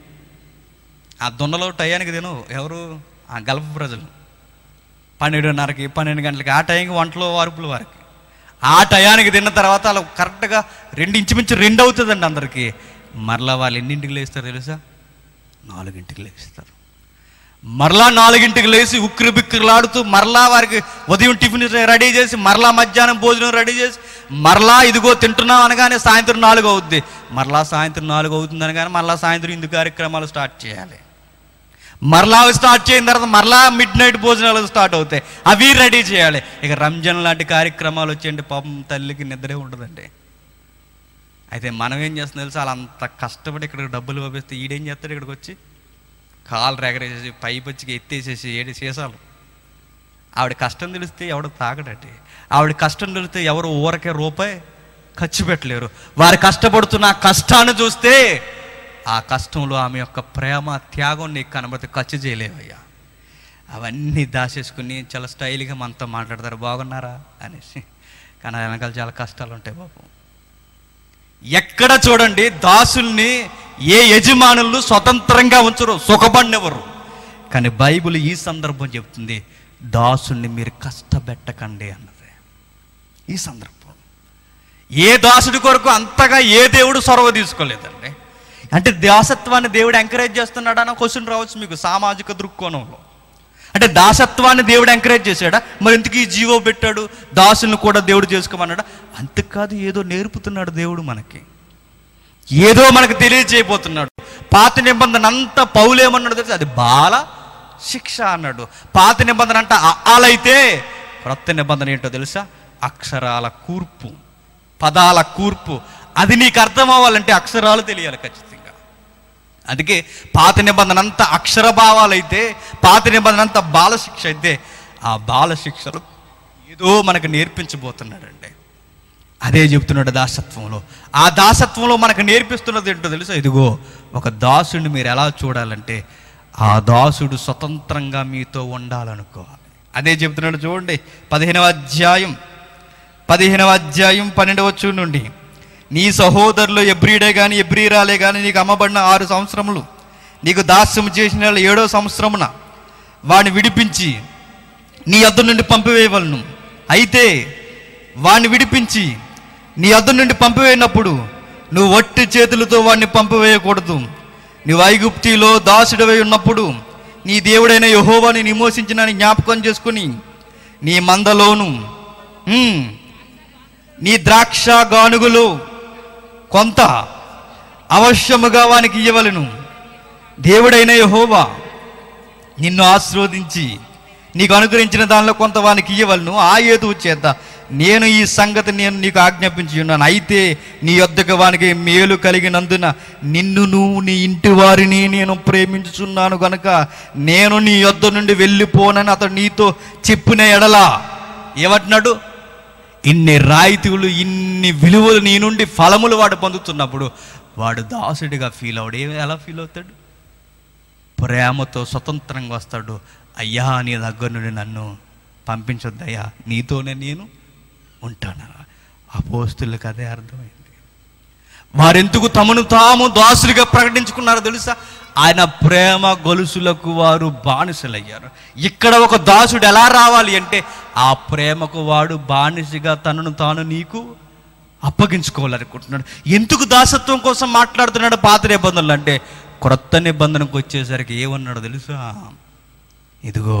ఆ దున్నలో టయానికి తిను ఎవరు ఆ గల్ఫ్ ప్రజలు పన్నెండున్నరకి పన్నెండు గంటలకి ఆ టైంకి వంటలో వార్పులు వారికి ఆ టయానికి తిన్న తర్వాత వాళ్ళు కరెక్ట్గా రెండు ఇంచుమించు రెండు అవుతుందండి అందరికీ మరలా వాళ్ళు ఎన్నింటికి లేస్తారు తెలుసా నాలుగింటికి లేస్తారు మరలా నాలుగింటికి లేచి ఉక్కిరి బిక్కిరిలాడుతూ మరలా వారికి ఉదయం టిఫిన్ రెడీ చేసి మరలా మధ్యాహ్నం భోజనం రెడీ చేసి మరలా ఇదిగో తింటున్నాం అనగానే సాయంత్రం నాలుగు అవుద్ది మరలా సాయంత్రం నాలుగు అవుతుంది అనగానే మరలా సాయంత్రం ఇందు కార్యక్రమాలు స్టార్ట్ చేయాలి మరలా అవి స్టార్ట్ చేసిన తర్వాత మరలా మిడ్ నైట్ భోజనాలు స్టార్ట్ అవుతాయి అవి రెడీ చేయాలి ఇక రంజాన్ లాంటి కార్యక్రమాలు వచ్చేయండి పాపం తల్లికి నిద్రే ఉండదండి అయితే మనం ఏం చేస్తుంది తెలుసా అలా అంత కష్టపడి ఇక్కడికి డబ్బులు పంపిస్తే ఈడేం చేస్తాడు ఇక్కడికి వచ్చి కాలు రెగరేసేసి పైపు వచ్చి ఎత్తేసేసి ఏడు చేసాలు ఆవిడ కష్టం తెలిస్తే ఎవడు తాగడండి ఆవిడ కష్టం తెలిస్తే ఎవరు ఊరకే రూపాయి ఖర్చు పెట్టలేరు వారు కష్టపడుతున్న ఆ కష్టాన్ని చూస్తే ఆ కష్టంలో ఆమె యొక్క ప్రేమ త్యాగం నీకు కనబడితే ఖర్చు చేయలేవయ్యా అవన్నీ దాచేసుకుని చాలా స్టైల్గా మనతో మాట్లాడతారు బాగున్నారా అనేసి కానీ ఆ వెనకాల చాలా కష్టాలు ఉంటాయి పాపం ఎక్కడ చూడండి దాసుల్ని ఏ యజమానులు స్వతంత్రంగా ఉంచరు సుఖపడినెవరు కానీ బైబిల్ ఈ సందర్భం చెప్తుంది దాసుల్ని మీరు కష్టపెట్టకండి అన్నది ఈ సందర్భం ఏ దాసుడి కొరకు అంతగా ఏ దేవుడు సొరవ తీసుకోలేదండి అంటే దాసత్వాన్ని దేవుడు ఎంకరేజ్ చేస్తున్నాడా అన్న క్వశ్చన్ రావచ్చు మీకు సామాజిక దృక్కోణంలో అంటే దాసత్వాన్ని దేవుడు ఎంకరేజ్ చేశాడా మరి ఎందుకు ఈ జీవో పెట్టాడు దాసులను కూడా దేవుడు చేసుకోమన్నాడా అంతకాదు ఏదో నేర్పుతున్నాడు దేవుడు మనకి ఏదో మనకు తెలియజేయబోతున్నాడు పాత నిబంధన అంతా పౌలేమన్నాడు తెలుసు అది బాల శిక్ష అన్నాడు పాత నిబంధన అంట అలైతే క్రొత్త నిబంధన ఏంటో తెలుసా అక్షరాల కూర్పు పదాల కూర్పు అది నీకు అర్థం అవ్వాలంటే అక్షరాలు తెలియాలి ఖచ్చితంగా అందుకే పాత నిబంధన అంతా అక్షర భావాలైతే పాత నిబంధన అంతా బాలశిక్ష అయితే ఆ బాలశిక్షలు ఏదో మనకు నేర్పించబోతున్నాడండి అదే చెప్తున్నాడు దాసత్వంలో ఆ దాసత్వంలో మనకు నేర్పిస్తున్నది ఏంటో తెలుసా ఇదిగో ఒక దాసుడిని మీరు ఎలా చూడాలంటే ఆ దాసుడు స్వతంత్రంగా మీతో ఉండాలనుకోవాలి అదే చెప్తున్నాడు చూడండి పదిహేనవ అధ్యాయం పదిహేనవ అధ్యాయం పన్నెండవ వచ్చు నుండి నీ సహోదరులు ఎబ్రిడే కానీ ఎబ్రీరాలే కానీ నీకు అమ్మబడిన ఆరు సంవత్సరములు నీకు దాస్యం చేసిన ఏడో సంవత్సరమున వాడిని విడిపించి నీ అద్దు నుండి పంపివేయవలను అయితే వాడిని విడిపించి నీ అద్దు నుండి పంపివేయనప్పుడు నువ్వు వట్టి చేతులతో వాడిని పంపివేయకూడదు నువ్వు ఐగుప్తిలో దాసుడివై ఉన్నప్పుడు నీ దేవుడైన యహోవాని విమోచించిన జ్ఞాపకం చేసుకుని నీ మందలోను ఉమ్, నీ ద్రాక్ష గానుగులు కొంత అవశ్యముగా వానికి ఇయ్యవలను దేవుడైన యహోవా నిన్ను ఆశీర్వదించి నీకు అనుగ్రహించిన దానిలో కొంత వానికి ఇయ్యవలను ఆ ఏతువు చేత నేను ఈ సంగతి నేను నీకు ఆజ్ఞాపించి ఉన్నాను అయితే నీ యొద్దకు వానికి మేలు కలిగినందున నిన్ను నువ్వు నీ ఇంటి వారిని నేను ప్రేమించుచున్నాను గనుక నేను నీ యొద్ద నుండి వెళ్ళిపోనని అతడు నీతో చెప్పిన ఎడలా ఏమంటున్నాడు ఇన్ని రాయితీలు ఇన్ని విలువలు నీ నుండి ఫలములు వాడు పొందుతున్నప్పుడు వాడు దాసుడిగా ఫీల్ అవడు ఏ- ఎలా ఫీల్ అవుతాడు ప్రేమతో స్వతంత్రంగా వస్తాడు అయ్యా నీ దగ్గర నుండి నన్ను పంపించొద్దయ్యా నీతోనే నేను ఉంటాను అపోస్తులకు అదే అర్థమైంది వారెందుకు తమను తాము దాసులుగా ప్రకటించుకున్నారో తెలుసా ఆయన ప్రేమ గొలుసులకు వారు బానిసలయ్యారు ఇక్కడ ఒక దాసుడు ఎలా రావాలి అంటే ఆ ప్రేమకు వాడు బానిసగా తనను తాను నీకు అప్పగించుకోవాలనుకుంటున్నాడు ఎందుకు దాసత్వం కోసం మాట్లాడుతున్నాడు పాత నిబంధనలు అంటే క్రొత్త నిబంధనకు వచ్చేసరికి ఏమన్నాడు తెలుసా ఇదిగో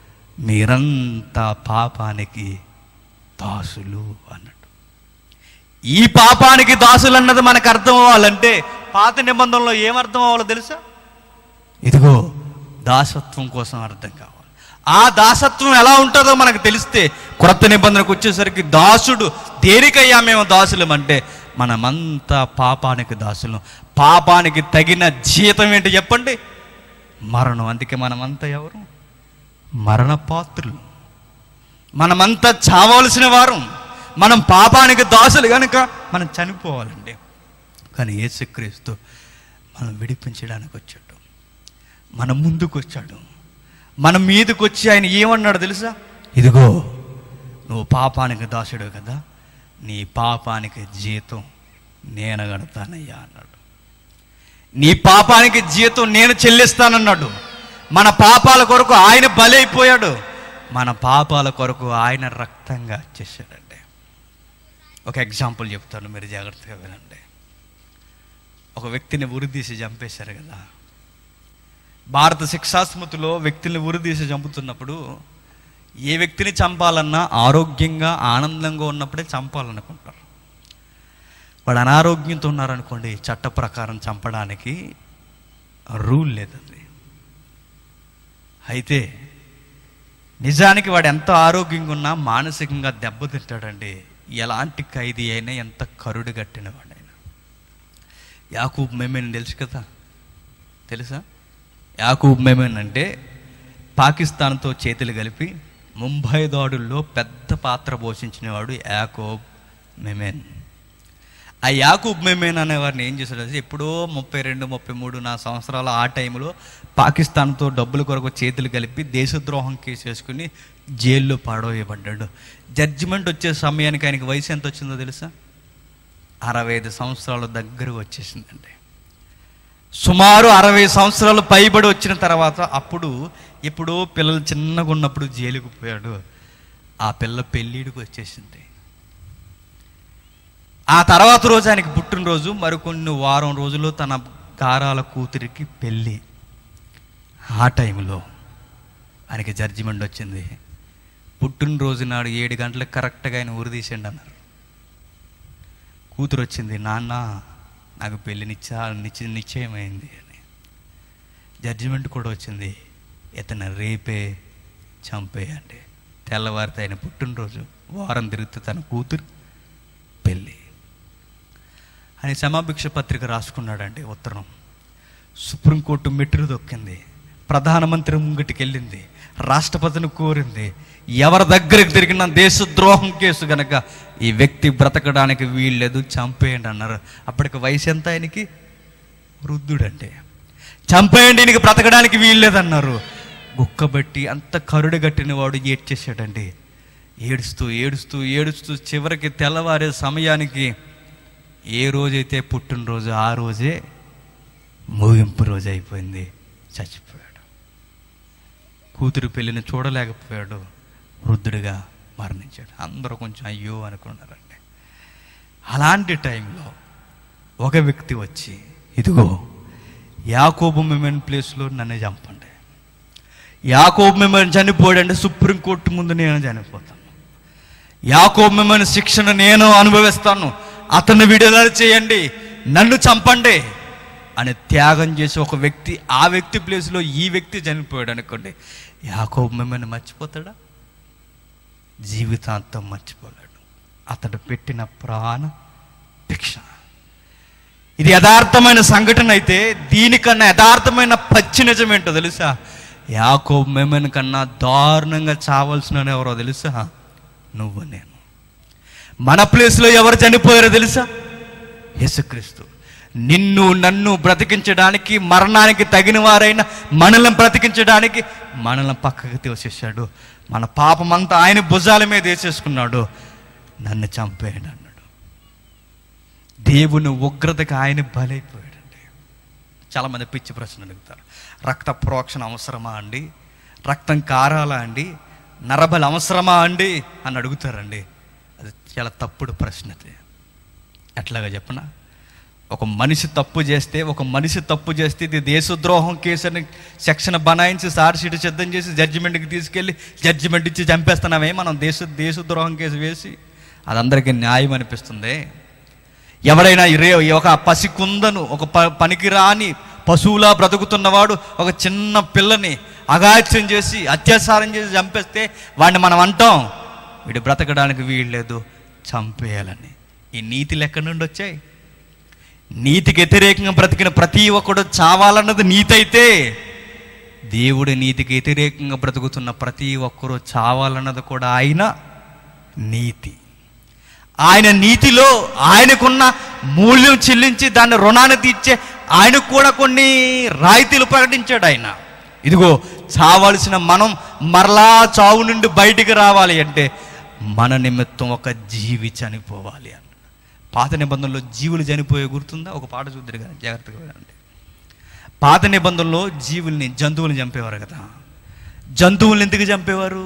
మీరంతా పాపానికి దాసులు అన్నాడు ఈ పాపానికి దాసులు అన్నది మనకు అర్థం అవ్వాలంటే పాత నిబంధనలో ఏమర్థం అవ్వాలో తెలుసా ఇదిగో దాసత్వం కోసం అర్థం కావాలి ఆ దాసత్వం ఎలా ఉంటుందో మనకు తెలిస్తే క్రొత్త నిబంధనకు వచ్చేసరికి దాసుడు దేనికయ్యా మేము దాసులం అంటే మనమంతా పాపానికి దాసులం పాపానికి తగిన జీతం ఏంటి చెప్పండి మరణం అందుకే మనమంతా ఎవరు మరణ పాత్రులు మనమంతా చావలసిన వారు మనం పాపానికి దాసులు కనుక మనం చనిపోవాలండి కానీ యేసుక్రీస్తు మనం విడిపించడానికి వచ్చాడు మన ముందుకు వచ్చాడు మన మీదకి వచ్చి ఆయన ఏమన్నాడు తెలుసా ఇదిగో నువ్వు పాపానికి దాసుడు కదా నీ పాపానికి జీతం నేను కడతానయ్యా అన్నాడు నీ పాపానికి జీతం నేను చెల్లిస్తానన్నాడు మన పాపాల కొరకు ఆయన బలైపోయాడు మన పాపాల కొరకు ఆయన రక్తంగా చేశాడండి ఒక ఎగ్జాంపుల్ చెప్తాను మీరు జాగ్రత్తగా వినండి ఒక వ్యక్తిని ఉరిదీసి చంపేశారు కదా భారత శిక్షాస్మృతిలో వ్యక్తిని ఉరిదీసి చంపుతున్నప్పుడు ఏ వ్యక్తిని చంపాలన్నా ఆరోగ్యంగా ఆనందంగా ఉన్నప్పుడే చంపాలనుకుంటారు వాడు అనారోగ్యంతో ఉన్నారనుకోండి చట్ట ప్రకారం చంపడానికి రూల్ లేదండి అయితే నిజానికి వాడు ఎంత ఆరోగ్యంగా ఉన్నా మానసికంగా దెబ్బతింటాడండి ఎలాంటి ఖైదీ అయినా ఎంత కరుడు కట్టిన వాడైనా యాకూబ్ మెమెన్ తెలుసు కదా తెలుసా యాకూబ్ మెమెన్ అంటే పాకిస్తాన్తో చేతులు కలిపి ముంబై దాడుల్లో పెద్ద పాత్ర పోషించిన వాడు యాకోబ్ మెమెన్ ఆ యాకూబ్ మెమేన్ అనేవారిని ఏం చేశాడు అంటే ఎప్పుడో ముప్పై రెండు ముప్పై మూడు నా సంవత్సరాల ఆ టైంలో పాకిస్తాన్తో డబ్బుల కొరకు చేతులు కలిపి దేశద్రోహం కేసు వేసుకుని జైల్లో పాడవేయబడ్డాడు జడ్జిమెంట్ వచ్చే సమయానికి ఆయనకి వయసు ఎంత వచ్చిందో తెలుసా అరవై ఐదు సంవత్సరాల దగ్గర వచ్చేసిందండి సుమారు అరవై సంవత్సరాలు పైబడి వచ్చిన తర్వాత అప్పుడు ఎప్పుడో పిల్లలు చిన్నగా ఉన్నప్పుడు జైలుకు పోయాడు ఆ పిల్ల పెళ్ళిడికి వచ్చేసింది ఆ తర్వాత రోజు ఆయనకి పుట్టినరోజు మరికొన్ని వారం రోజుల్లో తన గారాల కూతురికి పెళ్ళి ఆ టైంలో ఆయనకి జడ్జిమెంట్ వచ్చింది పుట్టినరోజు నాడు ఏడు గంటలకు కరెక్ట్గా ఆయన ఊరు తీసేయండి అన్నారు కూతురు వచ్చింది నాన్న నాకు పెళ్లి నిచ్చా నిశ్చ నిశ్చయమైంది అని జడ్జిమెంట్ కూడా వచ్చింది ఇతను రేపే చంపేయండి తెల్లవారితే ఆయన పుట్టినరోజు వారం తిరిగితే తన కూతురు పెళ్ళి అని క్షమాభిక్ష పత్రిక రాసుకున్నాడండి ఉత్తరం సుప్రీంకోర్టు మెట్టులు దొక్కింది ప్రధానమంత్రి ముంగిటికి వెళ్ళింది రాష్ట్రపతిని కోరింది ఎవరి దగ్గరికి తిరిగిన దేశద్రోహం కేసు గనక ఈ వ్యక్తి బ్రతకడానికి వీల్లేదు చంపేయండి అన్నారు అప్పటికి వయసు ఎంత ఆయనకి వృద్ధుడండి చంపేయండి ఈయనకి బ్రతకడానికి వీల్లేదన్నారు గుక్కబట్టి అంత కరుడు కట్టిన వాడు ఏడ్చేసాడండి ఏడుస్తూ ఏడుస్తూ ఏడుస్తూ చివరికి తెల్లవారే సమయానికి ఏ రోజైతే పుట్టినరోజు ఆ రోజే ముగింపు రోజు అయిపోయింది చచ్చిపోయాడు కూతురు పెళ్ళిని చూడలేకపోయాడు వృద్ధుడిగా మరణించాడు అందరూ కొంచెం అయ్యో అనుకున్నారండి అలాంటి టైంలో ఒక వ్యక్తి వచ్చి ఇదిగో యాకోబు మెమెన్ ప్లేస్లో నన్ను చంపండి యాకోబు మెమెన్ చనిపోయాడంటే సుప్రీంకోర్టు ముందు నేను చనిపోతాను యాకోబు మెమెన్ శిక్షణ నేను అనుభవిస్తాను అతన్ని విడుదల చేయండి నన్ను చంపండి అని త్యాగం చేసి ఒక వ్యక్తి ఆ వ్యక్తి ప్లేస్లో ఈ వ్యక్తి చనిపోయాడు అనుకోండి యాకోబు మెమెన్ మర్చిపోతాడా జీవితాంతం మర్చిపోలేడు అతడు పెట్టిన ప్రాణ భిక్ష ఇది యథార్థమైన సంఘటన అయితే దీనికన్నా యథార్థమైన పచ్చి నిజం ఏంటో తెలుసా యాకోబ్ మెమెన్ కన్నా దారుణంగా చావాల్సిన ఎవరో తెలుసా నువ్వు నేను మన ప్లేస్లో ఎవరు చనిపోయారో తెలుసా యేసుక్రీస్తు నిన్ను నన్ను బ్రతికించడానికి మరణానికి తగిన వారైన మనల్ని బ్రతికించడానికి మనల్ని పక్కకి తోసేశాడు మన పాపమంతా ఆయన భుజాల మీద వేసేసుకున్నాడు నన్ను చంపేయండి అన్నాడు దేవుని ఉగ్రతకి ఆయన బలైపోయాడండి చాలామంది పిచ్చి ప్రశ్న అడుగుతారు రక్త ప్రోక్షణ అవసరమా అండి రక్తం కారాలా అండి నరబలి అవసరమా అండి అని అడుగుతారండి అది చాలా తప్పుడు ప్రశ్న అది ఎట్లాగా చెప్పనా ఒక మనిషి తప్పు చేస్తే ఒక మనిషి తప్పు చేస్తే ఇది దేశద్రోహం కేసు అని సెక్షన్ బనాయించి సార్ షీట్ సిద్ధం చేసి జడ్జిమెంట్కి తీసుకెళ్ళి జడ్జిమెంట్ ఇచ్చి చంపేస్తున్నామే మనం దేశ దేశద్రోహం కేసు వేసి అది అందరికీ న్యాయం అనిపిస్తుంది ఎవడైనా రే ఒక పసికుందను ఒక ప పనికిరాని పశువులా బ్రతుకుతున్నవాడు ఒక చిన్న పిల్లని అగాత్యం చేసి అత్యాచారం చేసి చంపేస్తే వాడిని మనం అంటాం వీడు బ్రతకడానికి వీల్లేదు చంపేయాలని ఈ నీతిలు ఎక్కడి నుండి వచ్చాయి నీతికి వ్యతిరేకంగా బ్రతికిన ప్రతి ఒక్కడు చావాలన్నది నీతి అయితే దేవుడి నీతికి వ్యతిరేకంగా బ్రతుకుతున్న ప్రతి ఒక్కరూ చావాలన్నది కూడా ఆయన నీతి ఆయన నీతిలో ఆయనకున్న మూల్యం చెల్లించి దాన్ని రుణాన్ని తీర్చే ఆయనకు కూడా కొన్ని రాయితీలు ప్రకటించాడు ఆయన ఇదిగో చావాల్సిన మనం మరలా చావు నుండి బయటికి రావాలి అంటే మన నిమిత్తం ఒక జీవి చనిపోవాలి అన్న పాత నిబంధనలో జీవులు చనిపోయే గుర్తుందా ఒక పాట చూద్దరు కానీ జాగ్రత్తగా వినండి పాత నిబంధనలో జీవుల్ని జంతువుల్ని చంపేవారు కదా జంతువుల్ని ఎందుకు చంపేవారు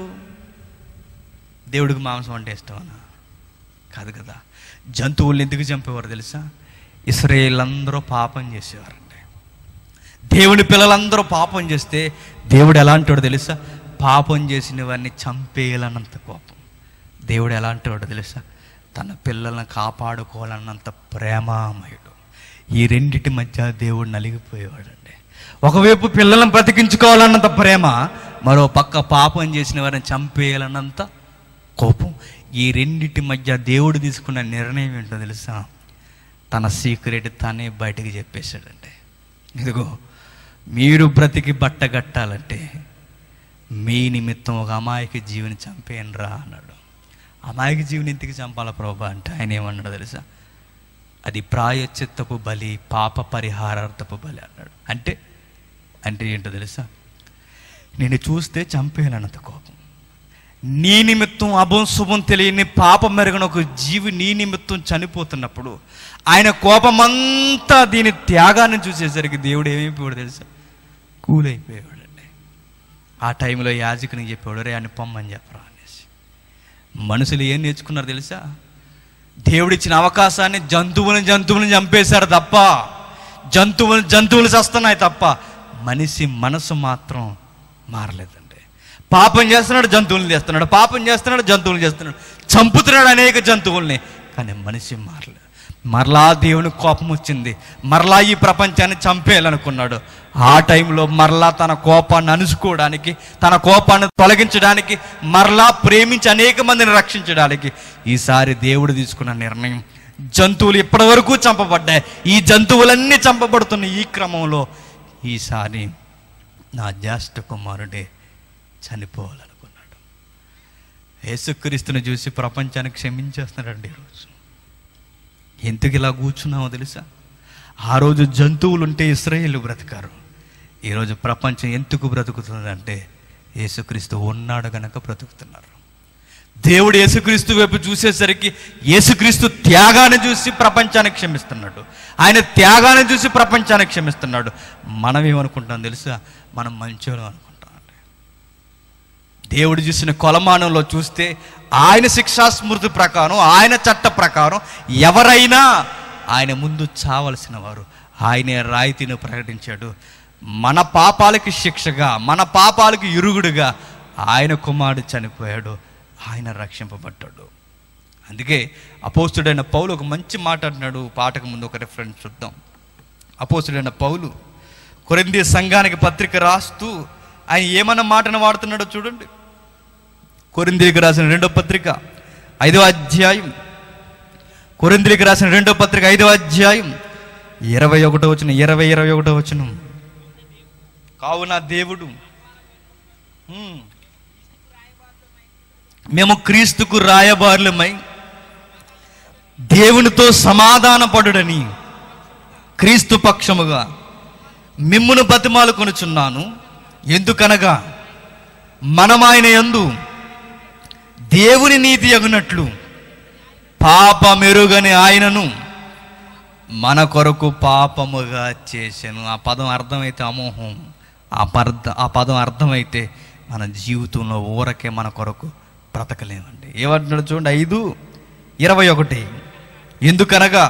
దేవుడికి మాంసం అంటే ఇష్టమనా కాదు కదా జంతువుల్ని ఎందుకు చంపేవారు తెలుసా ఇస్రాయేల్ అందరూ పాపం చేసేవారండి దేవుడి పిల్లలందరూ పాపం చేస్తే దేవుడు ఎలాంటివాడు తెలుసా పాపం చేసిన వారిని చంపేయాలన్నంత కోపం దేవుడు ఎలాంటివాడు తెలుసా తన పిల్లలను కాపాడుకోవాలన్నంత ప్రేమామయుడు ఈ రెండిటి మధ్య దేవుడు నలిగిపోయేవాడండి ఒకవైపు పిల్లలను బ్రతికించుకోవాలన్నంత ప్రేమ మరో పక్క పాపం చేసిన వారిని చంపేయాలన్నంత కోపం ఈ రెండిటి మధ్య దేవుడు తీసుకున్న నిర్ణయం ఏంటో తెలుసా తన సీక్రెట్ తానే బయటకు చెప్పేశాడండి ఇదిగో మీరు బ్రతికి బట్ట కట్టాలంటే మీ నిమిత్తం ఒక అమాయక జీవిని చంపేయండి రా అన్నాడు అమాయక జీవిని ఎందుకు చంపాలా ప్రభా అంటే ఆయన ఏమన్నాడు తెలుసా అది ప్రాయచిత్తపు బలి పాప పరిహారార్థపు బలి అన్నాడు అంటే అంటే ఏంటో తెలుసా నేను చూస్తే చంపేయాలన్నంత కోపం నీ నిమిత్తం అభం శుభం తెలియని పాపం మెరుగని ఒక జీవి నీ నిమిత్తం చనిపోతున్నప్పుడు ఆయన కోపమంతా దీని త్యాగాన్ని చూసేసరికి దేవుడు ఏమైపోయాడు తెలుసా కూలైపోయాడండి ఆ టైంలో యాజకునికి చెప్పాడు రే అని పొమ్మని చెప్పరా అనేసి మనుషులు ఏం నేర్చుకున్నారు తెలుసా దేవుడిచ్చిన అవకాశాన్ని జంతువులను జంతువులను చంపేశారు తప్ప జంతువులు జంతువులు చస్తున్నాయి తప్ప మనిషి మనసు మాత్రం మారలేదండి పాపం చేస్తున్నాడు జంతువులను చేస్తున్నాడు పాపం చేస్తున్నాడు జంతువులు చేస్తున్నాడు చంపుతున్నాడు అనేక జంతువుల్ని కానీ మనిషి మారలేదు మరలా దేవుని కోపం వచ్చింది మరలా ఈ ప్రపంచాన్ని చంపేయాలనుకున్నాడు ఆ టైంలో మరలా తన కోపాన్ని అణుచుకోవడానికి తన కోపాన్ని తొలగించడానికి మరలా ప్రేమించి అనేక మందిని రక్షించడానికి ఈసారి దేవుడు తీసుకున్న నిర్ణయం జంతువులు ఇప్పటి వరకు చంపబడ్డాయి ఈ జంతువులన్నీ చంపబడుతున్న ఈ క్రమంలో ఈసారి నా జ్యేష్ఠ కుమారుడే చనిపోవాలనుకున్నాడు యేసుక్రీస్తుని చూసి ప్రపంచాన్ని క్షమించేస్తున్నాడండి ఈరోజు ఎందుకు ఇలా కూర్చున్నామో తెలుసా ఆ రోజు జంతువులు ఉంటే ఇస్రాయేల్ బ్రతికారు ఈరోజు ప్రపంచం ఎందుకు బ్రతుకుతుందంటే యేసుక్రీస్తు ఉన్నాడు గనక బ్రతుకుతున్నారు దేవుడు యేసుక్రీస్తు వైపు చూసేసరికి యేసుక్రీస్తు త్యాగాన్ని చూసి ప్రపంచాన్ని క్షమిస్తున్నాడు ఆయన త్యాగాన్ని చూసి ప్రపంచాన్ని క్షమిస్తున్నాడు మనం ఏమనుకుంటాం తెలుసా మనం మంచోళ్ళం అనుకుంటాం అండి దేవుడు చూసిన కొలమానంలో చూస్తే ఆయన శిక్షా స్మృతి ప్రకారం ఆయన చట్ట ప్రకారం ఎవరైనా ఆయన ముందు చావలసిన వారు ఆయనే రాయితీని ప్రకటించాడు మన పాపాలకి శిక్షగా మన పాపాలకి ఇరుగుడుగా ఆయన కుమారుడు చనిపోయాడు ఆయన రక్షింపబడ్డాడు అందుకే అపోస్తుడైన పౌలు ఒక మంచి మాట అంటున్నాడు పాటకు ముందు ఒక రెఫరెన్స్ చూద్దాం అపోస్తుడైన పౌలు కొరింది సంఘానికి పత్రిక రాస్తూ ఆయన ఏమన్న మాటను వాడుతున్నాడో చూడండి కొరిందికి రాసిన రెండో పత్రిక ఐదవ అధ్యాయం కొరిందికి రాసిన రెండో పత్రిక ఐదవ అధ్యాయం ఇరవై ఒకటో వచ్చిన ఇరవై ఇరవై ఒకటో వచ్చిన కావున దేవుడు హ్మ్, మేము క్రీస్తుకు రాయబారులమై దేవునితో సమాధానపడుడని క్రీస్తు పక్షముగా మిమ్మును బతిమాలు కొనుచున్నాను ఎందుకనగా మనం ఆయన యందు దేవుని నీతి అగునట్లు పాపమెరుగని ఆయనను మన కొరకు పాపముగా చేశాను ఆ పదం అర్థమైతే అమోహం ఆ పర్ద ఆ పదం అర్థమైతే మన జీవితంలో ఊరకే మన కొరకు బ్రతకలేమండి ఏమంటున్నాడు చూడండి ఐదు ఇరవై ఒకటి ఎందుకనగా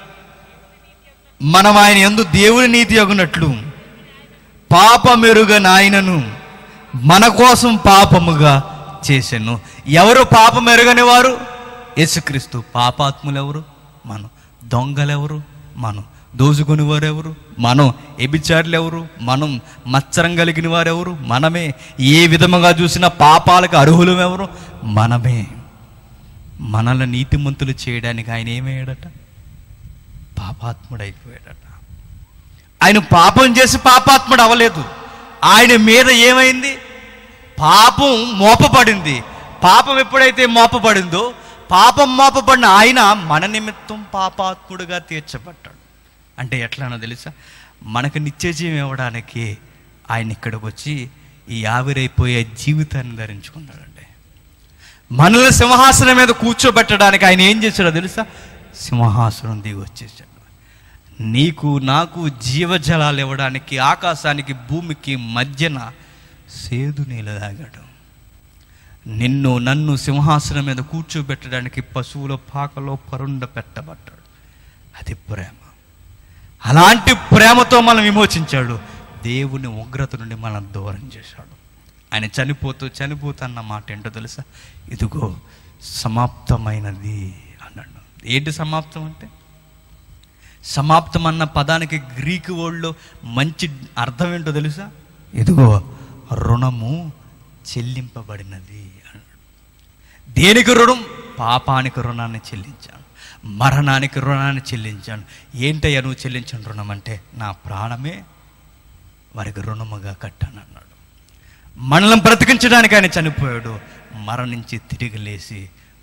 మనం ఆయన ఎందు దేవుని నీతి అగునట్లు పాపమెరుగని ఆయనను మన కోసం పాపముగా చేశాను ఎవరు పాపం ఎరుగని వారు యేసుక్రీస్తు పాపాత్ములు ఎవరు మనం దొంగలెవరు మనం దోచుకుని వారెవరు మనం ఎబిచారులు ఎవరు మనం మత్సరం కలిగిన వారెవరు మనమే ఏ విధముగా చూసినా పాపాలకు అర్హులం ఎవరు మనమే మనల్ని నీతిమంతులు చేయడానికి ఆయన ఏమయ్యాడట పాపాత్ముడైపోయాడట ఆయన పాపం చేసి పాపాత్ముడు అవ్వలేదు ఆయన మీద ఏమైంది పాపం మోపబడింది పాపం ఎప్పుడైతే మోపబడిందో పాపం మోపబడిన ఆయన మన నిమిత్తం పాపాత్ముడుగా తీర్చబడ్డాడు అంటే ఎట్లానో తెలుసా మనకు నిత్యజీవం ఇవ్వడానికి ఆయన ఇక్కడికి వచ్చి ఈ ఆవిరైపోయే జీవితాన్ని ధరించుకున్నాడండి మనల్ని సింహాసనం మీద కూర్చోబెట్టడానికి ఆయన ఏం చేశాడో తెలుసా సింహాసనం దిగి వచ్చేసాడు నీకు నాకు జీవజలాలు ఇవ్వడానికి ఆకాశానికి భూమికి మధ్యన సేదు నీళ్ళు తాగాడు నిన్ను నన్ను సింహాసనం మీద కూర్చోబెట్టడానికి పశువుల పాకలో పరుండ పెట్టబడ్డాడు అది ప్రేమ అలాంటి ప్రేమతో మనం విమోచించాడు దేవుని ఉగ్రత నుండి మనం దూరం చేశాడు ఆయన చనిపోతూ చనిపోతున్న మాట ఏంటో తెలుసా ఇదిగో సమాప్తమైనది అన్నాడు ఏంటి సమాప్తం అంటే సమాప్తం అన్న పదానికి గ్రీకు వర్డ్లో మంచి అర్థం ఏంటో తెలుసా ఇదిగో రుణము చెల్లింపబడినది అన్నాడు దేనికి రుణం పాపానికి రుణాన్ని చెల్లించాను మరణానికి రుణాన్ని చెల్లించాను ఏంటయ్యా నువ్వు చెల్లించిన రుణం అంటే నా ప్రాణమే వారికి రుణముగా కట్టాను అన్నాడు మనల్ని బ్రతికించడానికి ఆయన చనిపోయాడు మరణించి తిరిగి లేచి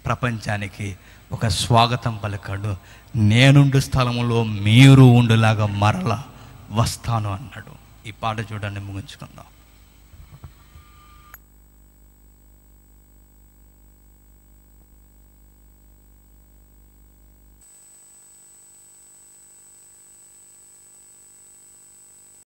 ప్రపంచానికి ఒక స్వాగతం పలికాడు నేనుండు స్థలములో మీరు ఉండులాగా మరలా వస్తాను అన్నాడు ఈ పాట చూడండి ముగించుకుందాం